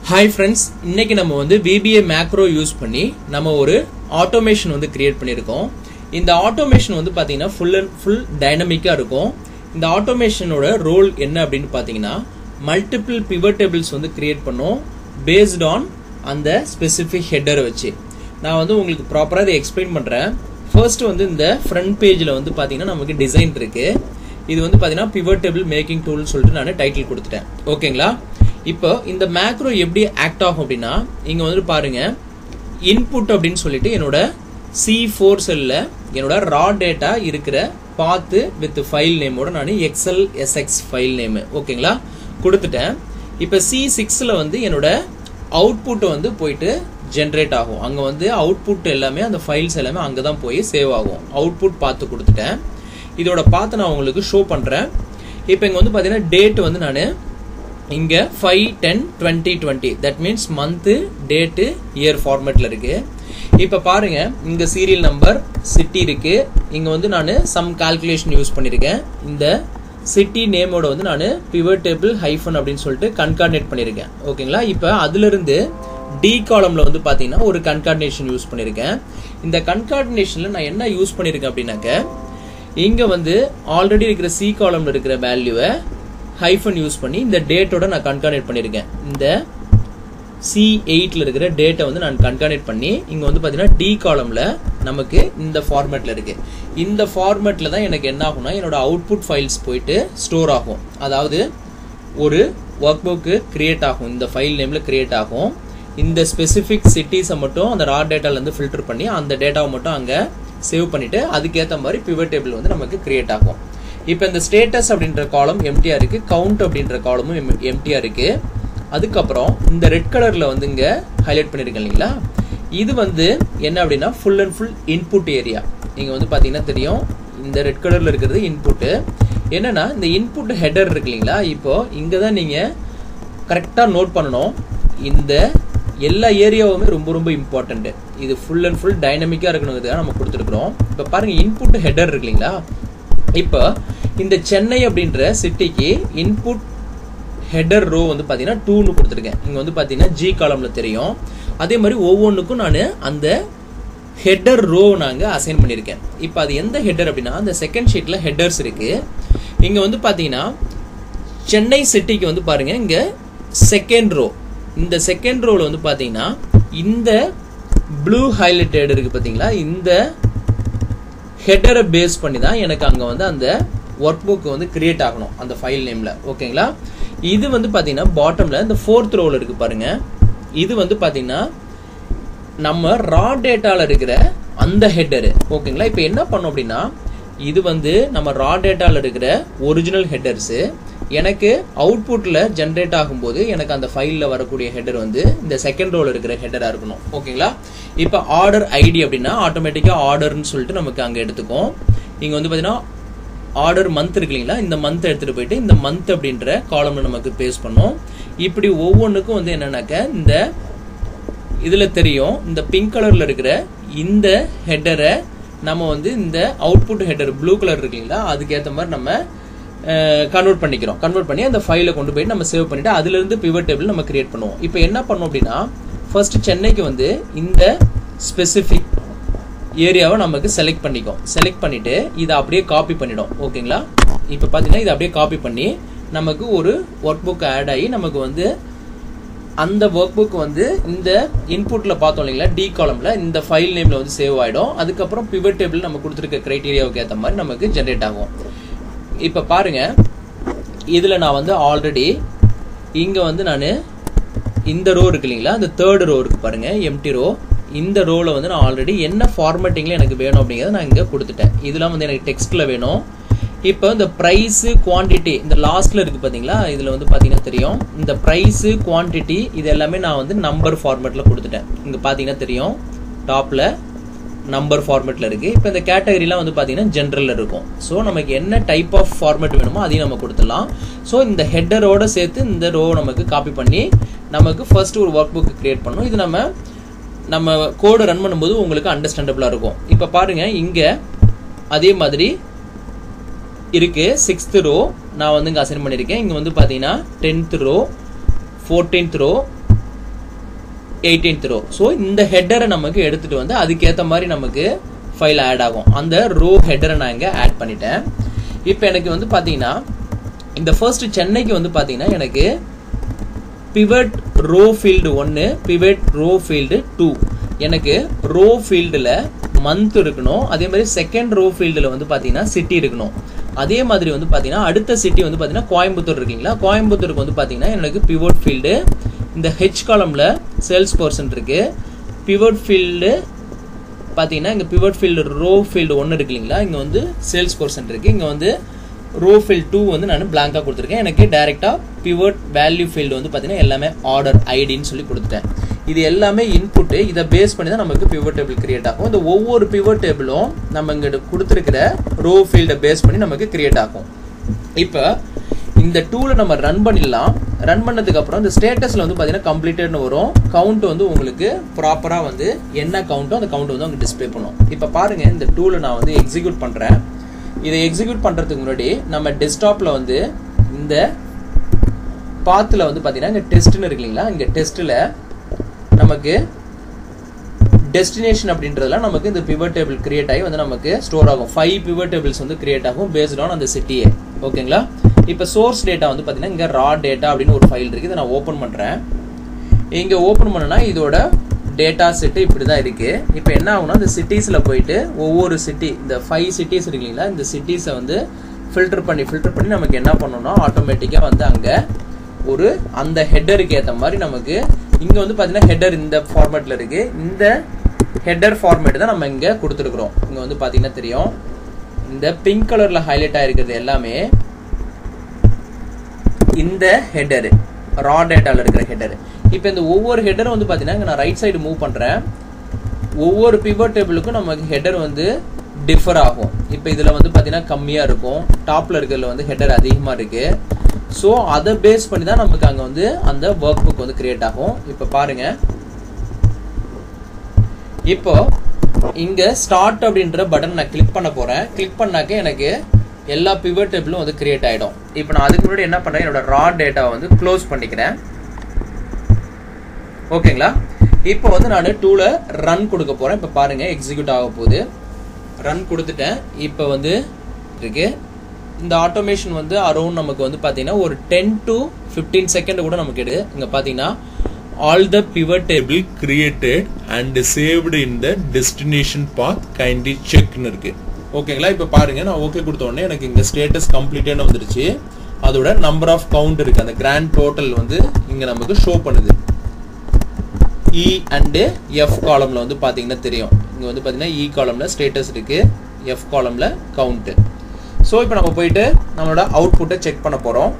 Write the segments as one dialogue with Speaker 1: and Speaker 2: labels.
Speaker 1: hi friends இன்னைக்கு நம்ம வந்து VBA மேக்ரோ யூஸ் பண்ணி நம்ம ஒரு ஆட்டோமேஷன் வந்து கிரியேட் பண்ணியிருக்கோம் இந்த ஆட்டோமேஷன் வந்து பார்த்தீங்கன்னா ஃபுல் அண்ட் ஃபுல் டைனமிக்காக இருக்கும் இந்த ஆட்டோமேஷனோட ரோல் என்ன அப்படின்னு பார்த்தீங்கன்னா மல்டிபிள் பிவர் டேபிள்ஸ் வந்து கிரியேட் பண்ணோம் பேஸ்ட் ஆன் அந்த ஸ்பெசிஃபிக் ஹெட்டரை வச்சு நான் வந்து உங்களுக்கு ப்ராப்பராக இதை எக்ஸ்பிளைன் பண்ணுறேன் ஃபர்ஸ்ட் வந்து இந்த ஃப்ரண்ட் பேஜில் வந்து பார்த்தீங்கன்னா நமக்கு டிசைன் இருக்கு இது வந்து பார்த்தீங்கன்னா பிவர் டேபிள் மேக்கிங் டூல்னு சொல்லிட்டு நான் டைட்டில் கொடுத்துட்டேன் ஓகேங்களா இப்போ இந்த மேக்ரோ எப்படி ஆக்ட் ஆகும் அப்படின்னா இங்க வந்து பாருங்க இன்புட் அப்படின்னு சொல்லிட்டு என்னோட சி ஃபோர் செல்ல என்னோட ரா டேட்டா இருக்கிற பாத்து வித் ஃபைல் நேமோட நான் எக்ஸல் எஸ்எக்ஸ் ஃபைல் நேம் ஓகேங்களா கொடுத்துட்டேன் இப்போ சி சிக்ஸில் வந்து என்னோட அவுட்புட் வந்து போயிட்டு ஜென்ரேட் ஆகும் அங்கே வந்து அவுட்புட் எல்லாமே அந்த ஃபைல்ஸ் எல்லாமே அங்கே தான் போய் சேவ் ஆகும் அவுட்புட் பார்த்து கொடுத்துட்டேன் இதோட பார்த்து நான் உங்களுக்கு ஷோ பண்ணுறேன் இப்போ இங்கே வந்து பார்த்தீங்கன்னா டேட் வந்து நான் இங்க five ten twenty twenty that means month date year ஃபார்மேட்ல இருக்கு இப்ப பாருங்க இங்க சீரியல் நம்பர் சிட்டி இருக்கு இங்க வந்து நான் சம் கால்குலேஷன் யூஸ் பண்ணிருக்கேன் இந்த சிட்டி நேமோட வந்து நான் பிவர் டேபிள் ஹைஃபன் அப்படின்னு சொல்லிட்டு கன்கார்டினேட் பண்ணிருக்கேன் ஓகேங்களா இப்ப அதுல இருந்து டி காலம்ல வந்து பாத்தீங்கன்னா ஒரு கன்கார்டினேஷன் யூஸ் பண்ணிருக்கேன் இந்த கன்கார்டினேஷன்ல நான் என்ன யூஸ் பண்ணிருக்கேன் அப்படின்னாக்க இங்க வந்து ஆல்ரெடி இருக்கிற சி காலம்ல இருக்கிற வேல்யூவை ஹைஃபன் யூஸ் பண்ணி இந்த டேட்டோட நான் கன்கார்னேட் பண்ணியிருக்கேன் இந்த சி எயிட்ல இருக்கிற டேட்டை வந்து நான் கன்கார்னேட் பண்ணி இங்க வந்து பாத்தீங்கன்னா டி காலம்ல நமக்கு இந்த ஃபார்மேட்ல இருக்கு இந்த ஃபார்மேட்ல தான் எனக்கு என்ன ஆகும்னா என்னோட அவுட்புட் ஃபைல்ஸ் போயிட்டு ஸ்டோர் ஆகும் அதாவது ஒரு ஒர்க் புக்கு கிரியேட் ஆகும் இந்த ஃபைல் நேம்ல கிரியேட் ஆகும் இந்த ஸ்பெசிஃபிக் சிட்டிஸை மட்டும் அந்த ரா டேட்டால இருந்து ஃபில்டர் பண்ணி அந்த டேட்டாவை மட்டும் அங்க சேவ் பண்ணிட்டு அதுக்கேற்ற மாதிரி பிவர் டேபிள் வந்து நமக்கு கிரியேட் ஆகும் இப்போ இந்த ஸ்டேட்டஸ் அப்படின்ற காலம் எம்டியா இருக்கு கவுண்ட் அப்படின்ற காலமும் எம்டியா இருக்கு அதுக்கப்புறம் இந்த ரெட் கலர்ல வந்து இங்க ஹைலைட் பண்ணிருக்கேன் இல்லைங்களா இது வந்து என்ன அப்படின்னா full and full input area நீங்க வந்து பாத்தீங்கன்னா தெரியும் இந்த ரெட் கலர்ல இருக்கிறது இன்புட் என்னன்னா இந்த இன்புட் ஹெடர் இருக்கு இல்லைங்களா இப்போ இங்க தான் நீங்க கரெக்டா நோட் பண்ணணும் இந்த எல்லா ஏரியாவுமே ரொம்ப ரொம்ப இம்பார்ட்டன்ட் இது ஃபுல் அண்ட் ஃபுல் டைனமிக்கா இருக்கணுங்கிறதுக்காக நம்ம கொடுத்துருக்குறோம் இப்போ பாருங்க இன்புட் ஹெடர் இருக்கு இல்லைங்களா இப்போ இந்த சென்னை அப்படின்ற சிட்டிக்கு இன்புட் ஹெடர் ரோ வந்து பார்த்தீங்கன்னா டூன்னு கொடுத்துருக்கேன் இங்கே வந்து பார்த்தீங்கன்னா ஜி காலம்ல தெரியும் அதே மாதிரி ஒவ்வொன்றுக்கும் நான் அந்த ஹெடர் ரோ நாங்கள் அசைன் பண்ணியிருக்கேன் இப்போ அது எந்த ஹெடர் அப்படின்னா அந்த செகண்ட் ஷீட்டில் ஹெடர்ஸ் இருக்கு இங்கே வந்து பார்த்தீங்கன்னா சென்னை சிட்டிக்கு வந்து பாருங்க இங்கே செகண்ட் ரோ இந்த செகண்ட் ரோவில் வந்து பார்த்தீங்கன்னா இந்த ப்ளூ ஹைலைட்டட் இருக்கு பார்த்தீங்களா இந்த ஹெட்டரை பேஸ் பண்ணி தான் எனக்கு அங்கே வந்து அந்த ஒர்க் புக் வந்து கிரியேட் ஆகணும் அந்த ஃபைல் நேமில் ஓகேங்களா இது வந்து பார்த்தீங்கன்னா பாட்டமில் இந்த ஃபோர்த் ரோவில் இருக்கு பாருங்க இது வந்து பார்த்தீங்கன்னா நம்ம ரா டேட்டாவில் இருக்கிற அந்த ஹெட்டரு ஓகேங்களா இப்போ என்ன பண்ணோம் அப்படின்னா இது வந்து நம்ம ரா டேட்டாவில் இருக்கிற ஒரிஜினல் ஹெட்டர்ஸு எனக்கு அவுட்புட்டில் ஜென்ரேட் ஆகும்போது எனக்கு அந்த ஃபைலில் வரக்கூடிய ஹெட்டர் வந்து இந்த செகண்ட் ரோவில் இருக்கிற ஹெட்டராக இருக்கணும் ஓகேங்களா இப்போ ஆர்டர் ஐடி அப்படின்னா ஆட்டோமேட்டிக்காக ஆர்டர்னு சொல்லிட்டு நமக்கு அங்கே எடுத்துக்கும் இங்கே வந்து பார்த்தீங்கன்னா ஆர்டர் மந்த் இருக்கு இல்லைங்களா இந்த மந்த் எடுத்துகிட்டு போயிட்டு இந்த மந்த் அப்படின்ற காலம்ல நமக்கு பேஸ் பண்ணோம் இப்படி ஒவ்வொன்றுக்கும் வந்து என்னன்னாக்க இந்த இதில் தெரியும் இந்த பிங்க் கலரில் இருக்கிற இந்த ஹெட்டரை நம்ம வந்து இந்த அவுட்புட் ஹெட்டர் ப்ளூ கலர் இருக்கு இல்லைங்களா அதுக்கேற்ற மாதிரி நம்ம கன்வெர்ட் பண்ணிக்கிறோம் கன்வெர்ட் பண்ணி அந்த ஃபைலை கொண்டு போயிட்டு நம்ம சேவ் பண்ணிட்டு அதுல இருந்து பிவர் டேபிள் நம்ம கிரியேட் பண்ணுவோம் இப்போ என்ன பண்ணோம் அப்படின்னா ஃபர்ஸ்ட் சென்னைக்கு வந்து இந்த ஸ்பெசிஃபிக் ஏரியாவை நமக்கு செலக்ட் பண்ணிக்கும் செலக்ட் பண்ணிட்டு இதை அப்படியே காப்பி பண்ணிடும் ஓகேங்களா இப்போ பார்த்தீங்கன்னா இதை அப்படியே காப்பி பண்ணி நமக்கு ஒரு ஒர்க் புக் ஆட் ஆகி நமக்கு வந்து அந்த ஒர்க் புக் வந்து இந்த இன்புட்ல பார்த்தோம் இல்லைங்களா டி காலம்ல இந்த ஃபைல் நேம்ல வந்து சேவ் ஆயிடும் அதுக்கப்புறம் பிவர் டேபிள் நம்ம கொடுத்துருக்க கிரைட்டீரியாவுக்கு ஏற்ற மாதிரி நமக்கு ஜென்ரேட் ஆகும் இப்போ பாருங்க இதில் நான் வந்து ஆல்ரெடி இங்கே வந்து நான் இந்த ரோ இருக்கு இல்லைங்களா இந்த தேர்ட் ரோ இருக்கு பாருங்க எம்டி ரோ இந்த ரோவில் வந்து நான் ஆல்ரெடி என்ன ஃபார்மேட்டிங்கில் எனக்கு வேணும் அப்படிங்கிறத நான் இங்கே கொடுத்துட்டேன் இதெல்லாம் வந்து எனக்கு டெக்ஸ்ட்டில் வேணும் இப்போ இந்த ப்ரைஸு குவான்டிட்டி இந்த லாஸ்ட்ல இருக்கு பார்த்தீங்களா இதில் வந்து பார்த்தீங்கன்னா தெரியும் இந்த ப்ரைஸு குவான்டிட்டி இது எல்லாமே நான் வந்து நம்பர் ஃபார்மேட்டில் கொடுத்துட்டேன் இங்கே பார்த்தீங்கன்னா தெரியும் டாப்பில் நம்பர் ஃபார்மேட்ல இருக்கு இப்போ இந்த கேட்டகரிலாம் வந்து பார்த்தீங்கன்னா ஜென்ரல்ல இருக்கும் ஸோ நமக்கு என்ன டைப் ஆஃப் ஃபார்மேட் வேணுமோ அதையும் நம்ம கொடுத்துடலாம் ஸோ இந்த ஹெட்டரோட சேர்த்து இந்த ரோ நமக்கு காப்பி பண்ணி நமக்கு ஃபர்ஸ்ட் ஒரு ஒர்க் புக் கிரியேட் பண்ணணும் இது நம்ம நம்ம கோடு ரன் பண்ணும்போது உங்களுக்கு அண்டர்ஸ்டாண்டபிளா இருக்கும் இப்போ பாருங்க இங்க அதே மாதிரி இருக்கு சிக்ஸ்த் ரோ நான் வந்து இங்கே அசைன் பண்ணியிருக்கேன் இங்கே வந்து பார்த்தீங்கன்னா tenth row fourteenth row eighteenth row so இந்த ஹெட்டரை நமக்கு எடுத்துட்டு வந்து அதுக்கேற்ற மாதிரி நமக்கு ஃபைல் ஆட் ஆகும் அந்த ரோ ஹெட்டரை நான் இங்கே ஆட் பண்ணிட்டேன் இப்போ எனக்கு வந்து பார்த்தீங்கன்னா இந்த ஃபர்ஸ்ட் சென்னைக்கு வந்து பார்த்தீங்கன்னா எனக்கு பிவட் ரோ ஃபீல்டு ஒன்று பிவட் ரோ ஃபீல்டு டூ எனக்கு ரோ ஃபீல்டில் மந்த் இருக்கணும் அதே மாதிரி செகண்ட் ரோ ஃபீல்டில் வந்து பார்த்தீங்கன்னா சிட்டி இருக்கணும் அதே மாதிரி வந்து பார்த்தீங்கன்னா அடுத்த சிட்டி வந்து பார்த்தீங்கன்னா கோயம்புத்தூர் இருக்கீங்களா கோயம்புத்தூருக்கு வந்து பார்த்தீங்கன்னா எனக்கு பிவோட் ஃபீல்டு இந்த ஹெச் காலமில் சேல்ஸ் பர்சன் இருக்கு பிவோட் ஃபீல்டு பார்த்தீங்கன்னா இங்கே பிவட் ஃபீல்டு ரோ ஃபீல்டு ஒன்று இருக்கு இல்லைங்களா இங்கே வந்து சேல்ஸ் பர்சன் இருக்கு இங்கே வந்து ரோ ஃபீல்ட் டூ வந்து நான் பிளாங்காக கொடுத்துருக்கேன் எனக்கு டேரெக்டாக பிவட் வேல்யூ ஃபீல்டு வந்து பார்த்தீங்கன்னா எல்லாமே ஆர்டர் ஐடின்னு சொல்லி கொடுத்துட்டேன் இது எல்லாமே இன்புட்டு இதை பேஸ் பண்ணி தான் நமக்கு பிவட் டேபிள் கிரியேட் ஆகும் இந்த ஒவ்வொரு பிவட் டேபிளும் நம்ம இங்கே கொடுத்துருக்கிற ரோ ஃபீல்டை பேஸ் பண்ணி நமக்கு கிரியேட் ஆகும் இப்போ இந்த டூலை நம்ம ரன் பண்ணிடலாம் ரன் பண்ணதுக்கு அப்புறம் இந்த ஸ்டேட்டஸ்ல வந்து பார்த்தீங்கன்னா கம்ப்ளீட்டட்னு வரும் கவுண்ட் வந்து உங்களுக்கு ப்ராப்பராக வந்து என்ன கவுண்ட்டோ அந்த கவுண்ட் வந்து அவங்க டிஸ்பிளே பண்ணும் இப்போ பாருங்க இந்த டூலை நான் வந்து எக்ஸிக்யூட் பண்ணுறேன் இதை எக்ஸிக்யூட் பண்ணுறதுக்கு முன்னாடி நம்ம டெஸ்க்டாப்பில் வந்து இந்த பாத்தில் வந்து பார்த்தீங்கன்னா இங்கே டெஸ்ட்னு இருக்கு இல்லைங்களா இங்கே டெஸ்ட்டில் நமக்கு டெஸ்டினேஷன் அப்படின்றதுல நமக்கு இந்த பிவட் டேபிள் கிரியேட் ஆகி வந்து நமக்கு ஸ்டோர் ஆகும் ஃபைவ் பிவட் டேபிள்ஸ் வந்து கிரியேட் ஆகும் பேஸ்ட் ஆன் அந்த சிட்டியே ஓகேங்களா இப்போ சோர்ஸ் டேட்டா வந்து பார்த்தீங்கன்னா இங்கே ரா டேட்டா அப்படின்னு ஒரு ஃபைல் இருக்குது இதை நான் ஓப்பன் பண்ணுறேன் இங்கே ஓப்பன் பண்ணனா இதோட டேட்டா செட்டு இப்படி தான் இருக்கு இப்போ என்ன ஆகும்னா இந்த சிட்டிஸில் போயிட்டு ஒவ்வொரு சிட்டி இந்த ஃபைவ் சிட்டிஸ் இருக்கு இல்லைங்களா இந்த சிட்டிஸை வந்து ஃபில்டர் பண்ணி ஃபில்டர் பண்ணி நமக்கு என்ன பண்ணணும்னா ஆட்டோமேட்டிக்காக வந்து அங்கே ஒரு அந்த ஹெட்டருக்கு ஏற்ற மாதிரி நமக்கு இங்கே வந்து பார்த்தீங்கன்னா ஹெட்டர் இந்த ஃபார்மேட்டில் இருக்கு இந்த ஹெட்டர் ஃபார்மேட் தான் நம்ம இங்கே கொடுத்துருக்குறோம் இங்கே வந்து பார்த்தீங்கன்னா தெரியும் இந்த பிங்க் கலரில் ஹைலைட் ஆகிருக்கிறது எல்லாமே இந்த ஹெட்டரு ரா டேட்டாவில் இருக்கிற ஹெட்டர் இப்போ இந்த ஒவ்வொரு ஹெட்டரும் வந்து பார்த்தீங்கன்னா நான் ரைட் சைடு மூவ் பண்ணுறேன் ஒவ்வொரு பிவட் டேபிளுக்கும் நமக்கு ஹெட்டர் வந்து டிஃபர் ஆகும் இப்போ இதில் வந்து பார்த்தீங்கன்னா கம்மியாக இருக்கும் டாப்பில் இருக்கிறதுல வந்து ஹெட்டர் அதிகமாக இருக்கு ஸோ அதை பேஸ் பண்ணி தான் நமக்கு அங்கே வந்து அந்த ஒர்க் புக் வந்து கிரியேட் ஆகும் இப்போ பாருங்க இப்போ இங்க ஸ்டார்ட் அப்படின்ற பட்டன் நான் கிளிக் பண்ண போறேன் கிளிக் பண்ணாக்க எனக்கு எல்லா பிவட் டேபிளும் வந்து கிரியேட் ஆயிடும் இப்போ நான் அதுக்கு முன்னாடி என்ன பண்றேன் என்னோட ரா டேட்டாவை வந்து க்ளோஸ் பண்ணிக்கிறேன் ஓகேங்களா இப்போ வந்து நான் டூல ரன் கொடுக்க போறேன் இப்போ பாருங்க எக்ஸிக்யூட் ஆக போகுது ரன் கொடுத்துட்டேன் இப்போ வந்து இருக்கு இந்த ஆட்டோமேஷன் வந்து அரௌண்ட் நமக்கு வந்து பார்த்தீங்கன்னா ஒரு டென் டு ஃபிஃப்டீன் செகண்ட் கூட நமக்கு எடுக்கு இங்கே பார்த்தீங்கன்னா all the pivot table created and saved in the destination path kindly check னு இருக்கு ஓகேங்களா இப்போ பாருங்க நான் ஓகே கொடுத்த உடனே எனக்கு இங்க ஸ்டேட்டஸ் கம்ப்ளீட்டட் வந்துருச்சு அதோட நம்பர் ஆஃப் கவுண்ட் இருக்கு அந்த கிராண்ட் டோட்டல் வந்து இங்க நமக்கு ஷோ பண்ணுது இ அண்டு எஃப் காலம்ல வந்து பாத்தீங்கன்னா தெரியும் இங்க வந்து பாத்தீங்கன்னா இ காலம்ல ஸ்டேட்டஸ் இருக்கு எஃப் காலம்ல கவுண்ட் ஸோ இப்போ நம்ம போயிட்டு நம்மளோட அவுட்புட்டை செக் பண்ண போறோம்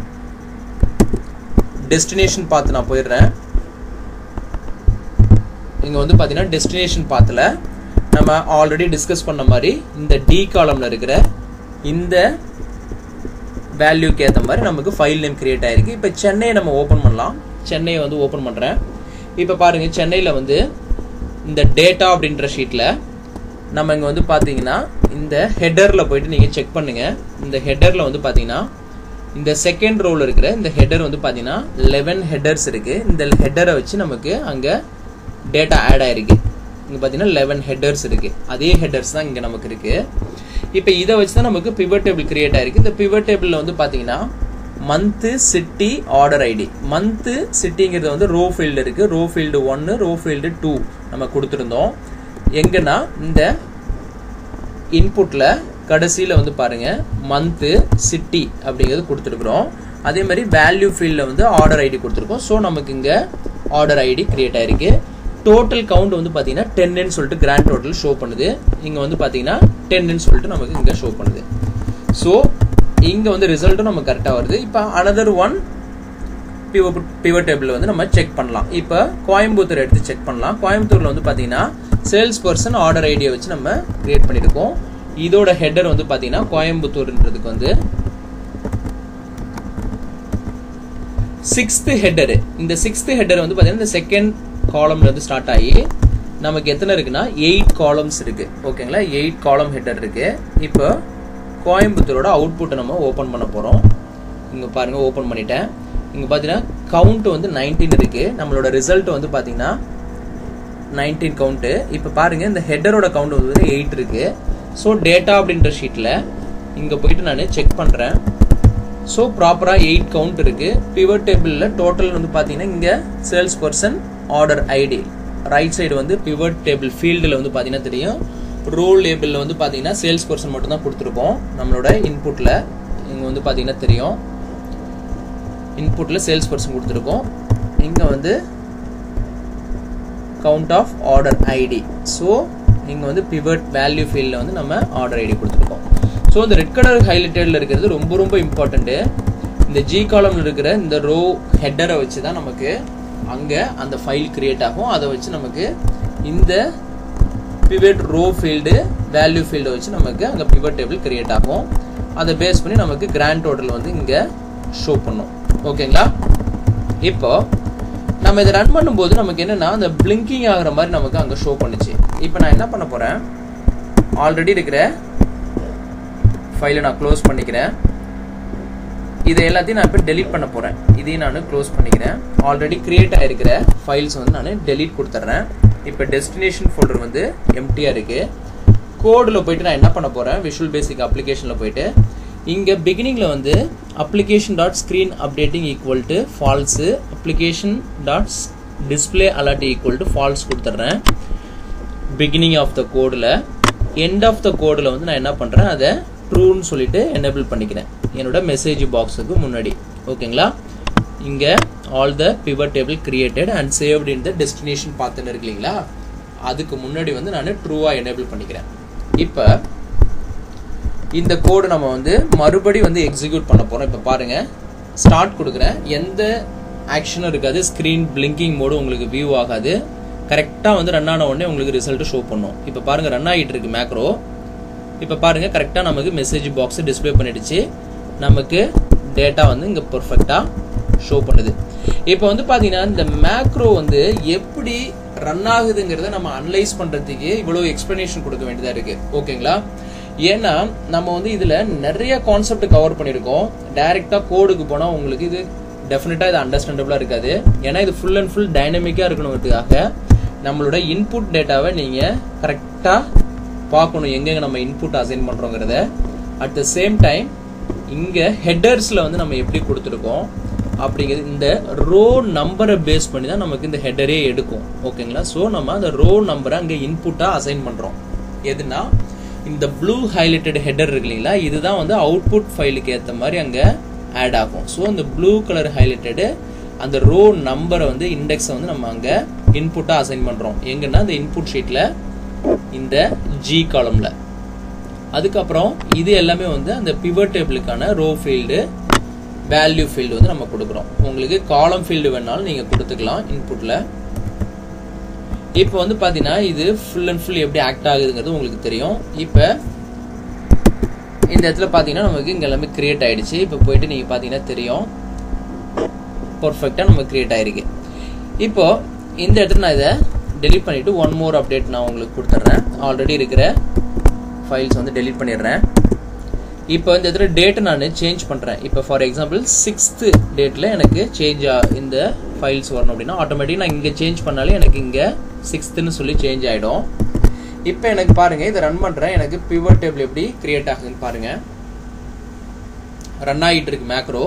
Speaker 1: டெஸ்டினேஷன் பார்த்து நான் போயிடுறேன் இங்கே வந்து பார்த்தீங்கன்னா டெஸ்டினேஷன் பாத்தில் நம்ம ஆல்ரெடி டிஸ்கஸ் பண்ண மாதிரி இந்த டி காலமில் இருக்கிற இந்த வேல்யூக்கு ஏற்ற மாதிரி நமக்கு ஃபைல் நேம் கிரியேட் ஆயிருக்கு இப்போ சென்னையை நம்ம ஓப்பன் பண்ணலாம் சென்னையை வந்து ஓப்பன் பண்ணுறேன் இப்போ பாருங்க சென்னையில் வந்து இந்த டேட்டா அப்படின்ற ஷீட்டில் நம்ம இங்கே வந்து பார்த்தீங்கன்னா இந்த ஹெட்டரில் போயிட்டு நீங்கள் செக் பண்ணுங்க இந்த ஹெட்டரில் வந்து பார்த்தீங்கன்னா இந்த செகண்ட் ரோவில் இருக்கிற இந்த ஹெட்டர் வந்து பார்த்தீங்கன்னா லெவன் ஹெட்டர்ஸ் இருக்கு இந்த ஹெட்டரை வச்சு நமக்கு அங்கே டேட்டா ஆட் ஆயிருக்கு இங்கே பார்த்தீங்கன்னா லெவன் ஹெட்டர்ஸ் இருக்கு அதே ஹெட்டர்ஸ் தான் இங்கே நமக்கு இருக்கு இப்போ இதை வச்சு தான் நமக்கு பிவட் டேபிள் கிரியேட் ஆயிருக்கு இந்த பிவட் டேபிளில் வந்து பார்த்தீங்கன்னா month city order ID month சிட்டிங்கிறது வந்து ரோ ஃபீல்டு இருக்கு ரோ ஃபீல்டு ஒன்று ரோ ஃபீல்டு டூ நம்ம கொடுத்துருந்தோம் எங்கன்னா இந்த இன்புட்ல கடைசியில் வந்து பாருங்க மந்த்து சிட்டி அப்படிங்கிறது கொடுத்துருக்குறோம் அதே மாதிரி வேல்யூ ஃபீல்டில் வந்து ஆர்டர் ஐடி கொடுத்துருக்கோம் ஸோ நமக்கு இங்கே ஆர்டர் ஐடி கிரியேட் ஆயிருக்கு டோட்டல் கவுண்ட் வந்து பார்த்தீங்கன்னா டென்னு சொல்லிட்டு கிராண்ட் டோட்டல் ஷோ பண்ணுது இங்கே வந்து பார்த்தீங்கன்னா டென்னு சொல்லிட்டு நமக்கு இங்கே ஷோ பண்ணுது ஸோ இங்கே வந்து ரிசல்ட்டும் நமக்கு கரெக்டாக வருது இப்போ அனதர் ஒன் பிவட் டேபிள் வந்து நம்ம செக் பண்ணலாம் இப்போ கோயம்புத்தூர் எடுத்து செக் பண்ணலாம் கோயம்புத்தூரில் வந்து பார்த்தீங்கன்னா சேல்ஸ் பர்சன் ஆர்டர் ஐடியை வச்சு நம்ம கிரியேட் பண்ணியிருக்கோம் இதோட ஹெட்டர் வந்து பார்த்தீங்கன்னா கோயம்புத்தூர்ன்றதுக்கு வந்து சிக்ஸ்த் ஹெட்டர் இந்த சிக்ஸ்த் ஹெட்டர் வந்து பார்த்தீங்கன்னா இந்த செகண்ட் காலம்ல இருந்து ஸ்டார்ட் ஆகி நமக்கு எத்தனை இருக்குன்னா எயிட் காலம்ஸ் இருக்கு ஓகேங்களா எயிட் காலம் ஹெட்டர் இருக்கு இப்போ கோயம்புத்தூரோட அவுட்புட்டை நம்ம ஓப்பன் பண்ண போகிறோம் இங்கே பாருங்க ஓப்பன் பண்ணிட்டேன் இங்கே பார்த்தீங்கன்னா கவுண்ட் வந்து நைன்டீன் இருக்கு நம்மளோட ரிசல்ட் வந்து பார்த்தீங்கன்னா நைன்டீன் கவுண்ட்டு இப்போ பாருங்க இந்த ஹெட்டரோட கவுண்ட் வந்து எயிட் இருக்கு ஸோ டேட்டா அப்படின்ற ஷீட்டில் இங்கே போயிட்டு நான் செக் பண்ணுறேன் ஸோ ப்ராப்பராக எயிட் கவுண்ட் இருக்கு பிவர் டேபிளில் டோட்டல் வந்து பார்த்தீங்கன்னா இங்கே salesperson order ID right side வந்து பிவர் டேபிள் ஃபீல்டில் வந்து பார்த்தீங்கன்னா தெரியும் ரோல் லேபிளில் வந்து பார்த்தீங்கன்னா சேல்ஸ் பர்சன் மட்டும் தான் கொடுத்துருக்கோம் நம்மளோட இன்புட்டில் இங்கே வந்து பார்த்தீங்கன்னா தெரியும் இன்புட்டில் சேல்ஸ் பர்சன் கொடுத்துருக்கோம் இங்கே வந்து count of order ID so இங்கே வந்து பிவட் வேல்யூ ஃபீல்டில் வந்து நம்ம ஆர்டர் ஐடி கொடுத்துருக்கோம் ஸோ இந்த ரெட் கலர் ஹைலைட்டடில் இருக்கிறது ரொம்ப ரொம்ப இம்பார்ட்டண்ட்டு இந்த ஜி காலம்ல இருக்கிற இந்த ரோ ஹெட்டரை வச்சு தான் நமக்கு அங்கே அந்த ஃபைல் கிரியேட் ஆகும் அதை வச்சு நமக்கு இந்த பிவட் ரோ ஃபீல்டு வேல்யூ ஃபீல்டை வச்சு நமக்கு அங்கே பிவட் டேபிள் கிரியேட் ஆகும் அதை பேஸ் பண்ணி நமக்கு கிராண்ட் டோட்டல் வந்து இங்கே ஷோ பண்ணும் ஓகேங்களா இப்போ நம்ம இதை ரன் பண்ணும்போது நமக்கு என்னன்னா அந்த பிளிங்கிங் ஆகுற மாதிரி நமக்கு அங்கே ஷோ பண்ணுச்சு இப்போ நான் என்ன பண்ண போகிறேன் ஆல்ரெடி இருக்கிற ஃபைலை நான் க்ளோஸ் பண்ணிக்கிறேன் இதை எல்லாத்தையும் நான் இப்போ டெலீட் பண்ண போகிறேன் இதையும் நான் க்ளோஸ் பண்ணிக்கிறேன் ஆல்ரெடி கிரியேட் ஆகிருக்கிற ஃபைல்ஸ் வந்து நான் டெலீட் கொடுத்துட்றேன் இப்போ டெஸ்டினேஷன் ஃபோல்டர் வந்து எம்டியாக இருக்குது கோடில் போயிட்டு நான் என்ன பண்ண போகிறேன் விஷுவல் பேசிக் அப்ளிகேஷனில் போயிட்டு இங்கே பிகினிங்கில் வந்து application dot screen updating equal to false application dot display alert equal to false கொடுத்துட்றேன் பிகினிங் ஆஃப் த கோடில் எண்ட் ஆஃப் த கோடில் வந்து நான் என்ன பண்ணுறேன் அதை ட்ரூன்னு சொல்லிட்டு எனேபிள் பண்ணிக்கிறேன் என்னோட மெசேஜ் பாக்ஸுக்கு முன்னாடி ஓகேங்களா இங்கே all the pivot table created and saved in the destination பார்த்துன்னு இருக்கு இல்லைங்களா அதுக்கு முன்னாடி வந்து நான் ட்ரூவாக எனேபிள் பண்ணிக்கிறேன் இப்போ இந்த கோடு நம்ம வந்து மறுபடி வந்து எக்ஸிக்யூட் பண்ண போகிறோம் இப்போ பாருங்க ஸ்டார்ட் கொடுக்குறேன் எந்த ஆக்ஷனும் இருக்காது ஸ்க்ரீன் பிளிங்கிங் மோடு உங்களுக்கு வியூ ஆகாது கரெக்டாக வந்து ரன் ஆன உடனே உங்களுக்கு ரிசல்ட் ஷோ பண்ணும் இப்போ பாருங்க ரன் ஆகிட்டு இருக்கு மேக்ரோ இப்போ பாருங்க கரெக்டாக நமக்கு மெசேஜ் பாக்ஸ் டிஸ்பிளே பண்ணிடுச்சு நமக்கு டேட்டா வந்து இங்கே பர்ஃபெக்டாக ஷோ பண்ணுது இப்போ வந்து பார்த்தீங்கன்னா இந்த மேக்ரோ வந்து எப்படி ரன் ஆகுதுங்கிறத நம்ம அனலைஸ் பண்ணுறதுக்கு இவ்வளோ எக்ஸ்பிளனேஷன் கொடுக்க வேண்டியதாக இருக்கு ஓகேங்களா ஏன்னா நம்ம வந்து இதில் நிறைய கான்செப்ட் கவர் பண்ணியிருக்கோம் டைரெக்டாக கோடுக்கு போனால் உங்களுக்கு இது டெஃபினட்டாக இது அண்டர்ஸ்டாண்டபிளாக இருக்காது ஏன்னா இது ஃபுல் அண்ட் ஃபுல் டைனமிக்காக இருக்கணுங்கிறதுக்காக நம்மளோட இன்புட் டேட்டாவை நீங்கள் கரெக்டாக பார்க்கணும் எங்கெங்க நம்ம இன்புட் அசைன் பண்ணுறோங்கிறத அட் த சேம் டைம் இங்கே ஹெட்டர்ஸில் வந்து நம்ம எப்படி கொடுத்துருக்கோம் அப்படிங்கிறது இந்த ரோ நம்பரை பேஸ் பண்ணி தான் நமக்கு இந்த ஹெட்டரே எடுக்கும் ஓகேங்களா ஸோ நம்ம அந்த ரோ நம்பரை அங்கே இன்புட்டாக அசைன் பண்ணுறோம் எதுனா இந்த ப்ளூ ஹைலைட்டட் ஹெட்டர் இருக்கு இல்லைங்களா இதுதான் வந்து அவுட்புட் ஃபைலுக்கு ஏற்ற மாதிரி அங்கே ஆட் ஆகும் ஸோ இந்த ப்ளூ கலர் ஹைலைட்டடு அந்த ரோ நம்பரை வந்து இண்டெக்ஸை வந்து நம்ம அங்கே இன்புட்டாக அசைன் பண்ணுறோம் எங்கன்னா இந்த இன்புட் ஷீட்டில் இந்த ஜி காலமில் அதுக்கப்புறம் இது எல்லாமே வந்து அந்த பிவர் டேபிளுக்கான ரோ ஃபீல்டு வேல்யூ ஃபீல்டு வந்து நம்ம கொடுக்குறோம் உங்களுக்கு காலம் ஃபீல்டு வேணாலும் நீங்கள் கொடுத்துக்கலாம் இன்புட்டில் இப்போ வந்து பார்த்தீங்கன்னா இது ஃபுல் அண்ட் ஃபுல் எப்படி ஆக்ட் ஆகுதுங்கிறது உங்களுக்கு தெரியும் இப்போ இந்த இடத்துல பார்த்தீங்கன்னா நமக்கு இங்கே எல்லாமே கிரியேட் ஆயிடுச்சு இப்போ போயிட்டு நீங்கள் பார்த்தீங்கன்னா தெரியும் பர்ஃபெக்டாக நம்ம கிரியேட் ஆயிருக்கு இப்போ இந்த இடத்துல நான் இதை டெலிட் பண்ணிவிட்டு ஒன் மோர் அப்டேட் நான் உங்களுக்கு கொடுத்துட்றேன் ஆல்ரெடி இருக்கிற ஃபைல்ஸ் வந்து டெலிட் பண்ணிடுறேன் இப்போ இந்த இடத்துல டேட்டை நான் சேஞ்ச் பண்ணுறேன் இப்போ ஃபார் எக்ஸாம்பிள் சிக்ஸ்த்து டேட்டில் எனக்கு சேஞ்ச் இந்த ஃபைல்ஸ் வரணும் அப்படின்னா ஆட்டோமேட்டிக் நான் இங்கே சேஞ்ச் பண்ணாலே எனக்கு இங்கே சிக்ஸ்த்துன்னு சொல்லி சேஞ்ச் ஆகிடும் இப்போ எனக்கு பாருங்கள் இதை ரன் பண்ணுறேன் எனக்கு பிவர் டேபிள் எப்படி கிரியேட் ஆகுதுன்னு பாருங்கள் ரன் ஆகிட்டு இருக்கு மேக்ரோ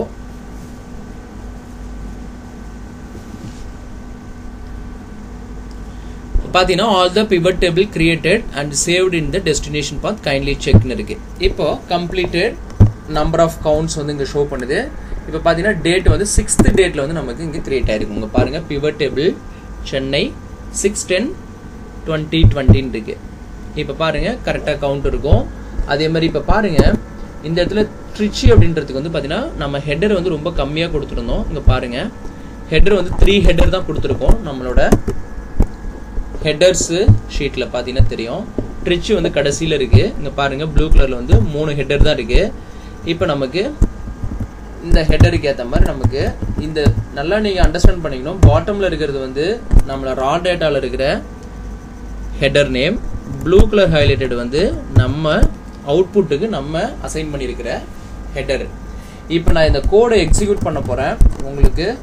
Speaker 1: பார்த்தீங்கன்னா all the pivot table created and saved in the destination path kindly செக்னு இருக்கு இப்போ கம்ப்ளீட்டட் நம்பர் ஆஃப் கவுண்ட்ஸ் வந்து இங்கே ஷோ பண்ணுது இப்போ பார்த்தீங்கன்னா டேட் வந்து சிக்ஸ்த் டேட்டில் வந்து நமக்கு இங்கே கிரியேட் ஆயிருக்கு உங்க பாருங்க pivot table Chennai six ten twenty டுவெண்ட்டின்னு இருக்கு இப்போ பாருங்க கரெக்டாக கவுண்ட் இருக்கும் அதே மாதிரி இப்போ பாருங்க இந்த இடத்துல ட்ரிச்சி அப்படின்றதுக்கு வந்து பார்த்தீங்கன்னா நம்ம ஹெட்டர் வந்து ரொம்ப கம்மியாக கொடுத்துருந்தோம் இங்கே பாருங்க ஹெட்டர் வந்து த்ரீ ஹெட்டர் தான் கொடுத்துருக்கோம் நம்மளோட ஹெட்டர்ஸு ஷீட்டில் பார்த்தீங்கன்னா தெரியும் ட்ரிச் வந்து கடைசியில் இருக்குது இங்கே பாருங்கள் ப்ளூ கலரில் வந்து மூணு ஹெட்டர் தான் இருக்குது இப்போ நமக்கு இந்த ஹெட்டருக்கு ஏற்ற மாதிரி நமக்கு இந்த நல்லா நீங்கள் அண்டர்ஸ்டாண்ட் பண்ணிக்கணும் பாட்டமில் இருக்கிறது வந்து நம்மள ரா டேட்டாவில் இருக்கிற header name blue colour highlighted வந்து நம்ம அவுட்புட்டுக்கு நம்ம அசைன் பண்ணியிருக்கிற ஹெட்டர் இப்போ நான் இந்த கோடை எக்ஸிக்யூட் பண்ண போகிறேன் உங்களுக்கு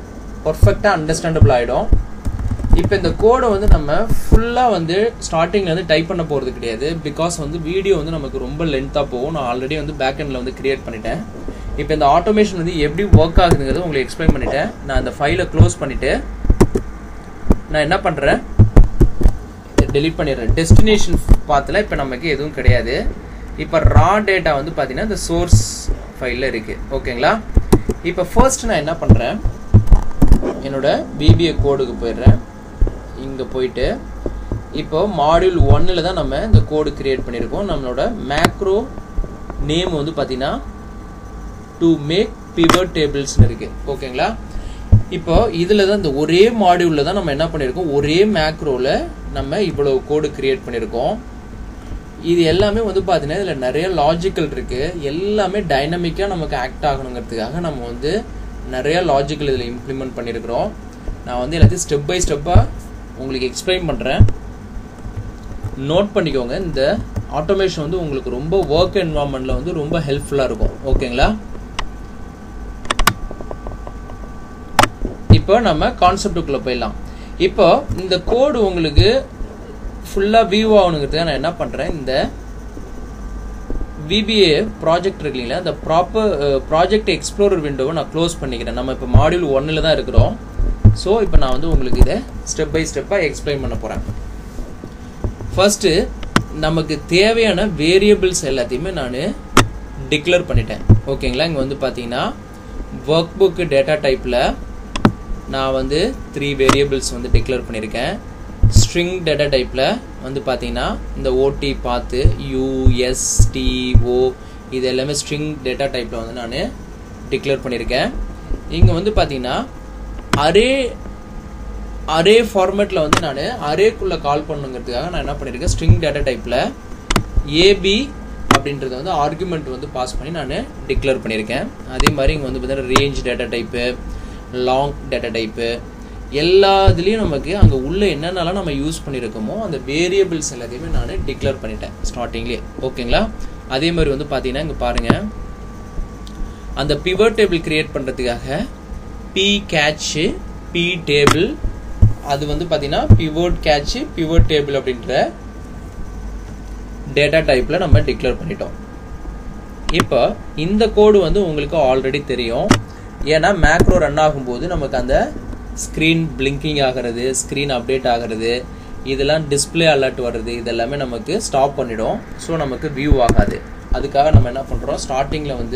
Speaker 1: பர்ஃபெக்டாக அண்டர்ஸ்டாண்டபிள் ஆகிடும் இப்போ இந்த கோடை வந்து நம்ம ஃபுல்லாக வந்து ஸ்டார்டிங்கில் வந்து டைப் பண்ண போகிறது கிடையாது பிகாஸ் வந்து வீடியோ வந்து நமக்கு ரொம்ப லென்த்தாக போகும் நான் ஆல்ரெடி வந்து பேக் எண்டில் வந்து கிரியேட் பண்ணிட்டேன் இப்போ இந்த ஆட்டோமேஷன் வந்து எப்படி ஒர்க் ஆகுதுங்கிறது உங்களுக்கு எக்ஸ்பிளைன் பண்ணிட்டேன் நான் அந்த ஃபைலை க்ளோஸ் பண்ணிவிட்டு நான் என்ன பண்ணுறேன் டெலிட் பண்ணிடுறேன் டெஸ்டினேஷன் பாத்தில் இப்போ நமக்கு எதுவும் கிடையாது இப்போ ரா டேட்டா வந்து பார்த்தீங்கன்னா இந்த சோர்ஸ் ஃபைலில் இருக்குது ஓகேங்களா இப்போ ஃபர்ஸ்ட் நான் என்ன பண்ணுறேன் என்னோட பிபிஏ கோடுக்கு போயிடுறேன் இங்கே போயிட்டு இப்போ மாடியூல் ஒன்னில் தான் நம்ம இந்த கோடு கிரியேட் பண்ணியிருக்கோம் நம்மளோட மேக்ரோ நேம் வந்து பார்த்தீங்கன்னா டு மேக் பிவர் டேபிள்ஸ்னு இருக்குது ஓகேங்களா இப்போ இதில் தான் இந்த ஒரே மாடியூலில் தான் நம்ம என்ன பண்ணியிருக்கோம் ஒரே மேக்ரோவில் நம்ம இவ்வளோ கோடு கிரியேட் பண்ணியிருக்கோம் இது எல்லாமே வந்து பார்த்தீங்கன்னா இதில் நிறைய லாஜிக்கல் இருக்குது எல்லாமே டைனமிக்காக நமக்கு ஆக்ட் ஆகணுங்கிறதுக்காக நம்ம வந்து நிறைய லாஜிக்கல் இதில் இம்ப்ளிமெண்ட் பண்ணியிருக்கிறோம் நான் வந்து எல்லாத்தையும் ஸ்டெப் பை ஸ்டெப்பாக உங்களுக்கு எக்ஸ்பிளைன் பண்ணுறேன் நோட் பண்ணிக்கோங்க இந்த ஆட்டோமேஷன் வந்து உங்களுக்கு ரொம்ப ஒர்க் என்வாரன்மெண்ட்டில் வந்து ரொம்ப ஹெல்ப்ஃபுல்லாக இருக்கும் ஓகேங்களா இப்போ நம்ம கான்செப்டுக்குள்ளே போயிடலாம் இப்போ இந்த கோடு உங்களுக்கு ஃபுல்லாக வியூ ஆகணுங்கிறதுக்காக நான் என்ன பண்ணுறேன் இந்த விபிஏ ப்ராஜெக்ட் இருக்கு இல்லைங்களா இந்த ப்ராப்பர் ப்ராஜெக்ட் எக்ஸ்ப்ளோரர் விண்டோவை நான் க்ளோஸ் பண்ணிக்கிறேன் நம்ம இப்போ மாடியூல் ஒன்னில் தான் இருக்கிறோம் ஸோ இப்போ நான் வந்து உங்களுக்கு இதை ஸ்டெப் பை ஸ்டெப்பாக எக்ஸ்பிளைன் பண்ண போகிறேன் ஃபர்ஸ்ட்டு நமக்கு தேவையான வேரியபிள்ஸ் எல்லாத்தையுமே நான் டிக்ளேர் பண்ணிட்டேன் ஓகேங்களா இங்கே வந்து பார்த்தீங்கன்னா ஒர்க் புக்கு டேட்டா டைப்பில் நான் வந்து த்ரீ வேரியபிள்ஸ் வந்து டிக்ளேர் பண்ணியிருக்கேன் ஸ்ட்ரிங் டேட்டா டைப்பில் வந்து பார்த்தீங்கன்னா இந்த ஓடி பார்த்து யூஎஸ்டிஓ இது எல்லாமே ஸ்ட்ரிங் டேட்டா டைப்பில் வந்து நான் டிக்ளேர் பண்ணியிருக்கேன் இங்கே வந்து பார்த்தீங்கன்னா அரே அரே ஃபார்மேட்டில் வந்து நான் அரேக்குள்ளே கால் பண்ணுங்கிறதுக்காக நான் என்ன பண்ணியிருக்கேன் ஸ்ட்ரிங் டேட்டா டைப்பில் ஏபி அப்படின்றத வந்து ஆர்குமெண்ட் வந்து பாஸ் பண்ணி நான் டிக்ளேர் பண்ணியிருக்கேன் அதே மாதிரி இங்கே வந்து பார்த்தீங்கன்னா range data type long data type எல்லா இதுலேயும் நமக்கு அங்கே உள்ள என்னென்னலாம் நம்ம யூஸ் பண்ணியிருக்கோமோ அந்த வேரியபிள்ஸ் எல்லாத்தையுமே நான் டிக்ளேர் பண்ணிட்டேன் ஸ்டார்டிங்லேயே ஓகேங்களா அதே மாதிரி வந்து பார்த்தீங்கன்னா இங்கே பாருங்கள் அந்த பிவர் டேபிள் கிரியேட் பண்ணுறதுக்காக பி கேட்சு பி டேபிள் அது வந்து பார்த்தீங்கன்னா பிவோட் கேட்சு பிவோட் டேபிள் அப்படின்ற டேட்டா டைப்பில் நம்ம டிக்ளேர் பண்ணிட்டோம் இப்போ இந்த கோடு வந்து உங்களுக்கு ஆல்ரெடி தெரியும் ஏன்னா மேக்ரோ ரன் ஆகும்போது நமக்கு அந்த ஸ்க்ரீன் பிளிங்கிங் ஆகிறது ஸ்க்ரீன் அப்டேட் ஆகிறது இதெல்லாம் டிஸ்பிளே அலர்ட் வர்றது இதெல்லாமே நமக்கு ஸ்டாப் பண்ணிடும் ஸோ நமக்கு வியூ ஆகாது அதுக்காக நம்ம என்ன பண்ணுறோம் ஸ்டார்டிங்கில் வந்து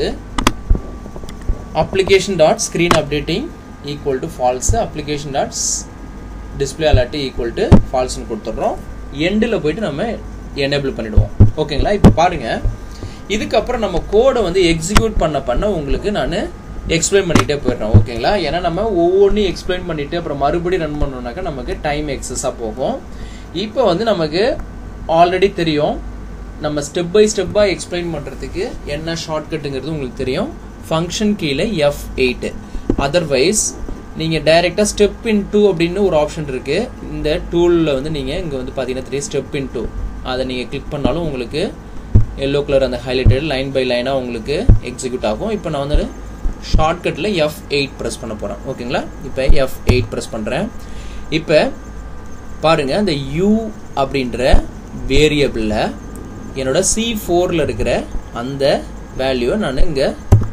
Speaker 1: application dot screen updating equal to false application dot display alert equal to ஃபால்ஸ்னு கொடுத்துட்றோம் எண்டில் போயிட்டு நம்ம எனேபிள் பண்ணிடுவோம் ஓகேங்களா இப்போ பாருங்கள் இதுக்கப்புறம் நம்ம கோடை வந்து எக்ஸிக்யூட் பண்ண பண்ண உங்களுக்கு நான் எக்ஸ்பிளைன் பண்ணிகிட்டே போயிடுறோம் ஓகேங்களா ஏன்னா நம்ம ஒவ்வொன்றையும் எக்ஸ்பிளைன் பண்ணிவிட்டு அப்புறம் மறுபடியும் ரன் பண்ணோம்னாக்கா நமக்கு டைம் எக்ஸஸாக போகும் இப்போ வந்து நமக்கு ஆல்ரெடி தெரியும் நம்ம ஸ்டெப் பை ஸ்டெப்பாக எக்ஸ்பிளைன் பண்ணுறதுக்கு என்ன ஷார்ட்கட்டுங்கிறது உங்களுக்கு தெரியும் ஃபங்க்ஷன் கீழே எஃப் எயிட்டு அதர்வைஸ் நீங்கள் டைரெக்டாக ஸ்டெப் இன் டூ அப்படின்னு ஒரு ஆப்ஷன் இருக்குது இந்த டூலில் வந்து நீங்கள் இங்கே வந்து பார்த்தீங்கன்னா தெரியும் ஸ்டெப் இன் டூ அதை நீங்கள் கிளிக் பண்ணாலும் உங்களுக்கு எல்லோ கலர் அந்த ஹைலைட்டட் லைன் பை லைனாக உங்களுக்கு எக்ஸிக்யூட் ஆகும் இப்போ நான் வந்து ஷார்ட்கட்டில் எஃப் எயிட் ப்ரெஸ் பண்ண போகிறேன் ஓகேங்களா இப்போ எஃப் எயிட் ப்ரெஸ் பண்ணுறேன் இப்போ பாருங்கள் அந்த யூ அப்படின்ற வேரியபிளில் என்னோட சி ஃபோரில் இருக்கிற அந்த வேல்யூவை நான் இங்கே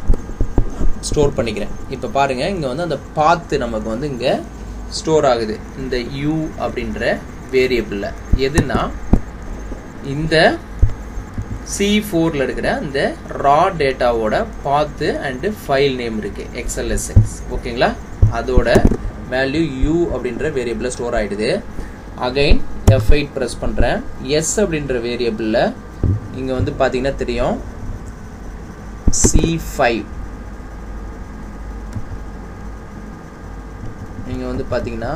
Speaker 1: ஸ்டோர் பண்ணிக்கிறேன் இப்போ பாருங்கள் இங்கே வந்து அந்த பாத்து நமக்கு வந்து இங்கே ஸ்டோர் ஆகுது இந்த யூ அப்படின்ற வேரியபிளில் எதுனா இந்த சி ஃபோரில் இருக்கிற அந்த ரா டேட்டாவோட பாத்து அண்டு ஃபைல் நேம் இருக்குது எக்ஸ்எல்எஸ்எக்ஸ் ஓகேங்களா அதோட வேல்யூ யூ அப்படின்ற வேரியபிளில் ஸ்டோர் ஆகிடுது அகைன் எஃப் எயிட் ப்ரெஸ் பண்ணுறேன் எஸ் அப்படின்ற வேரியபிளில் இங்கே வந்து பார்த்தீங்கன்னா தெரியும் சி ஃபைவ் நீங்கள் வந்து பார்த்தீங்கன்னா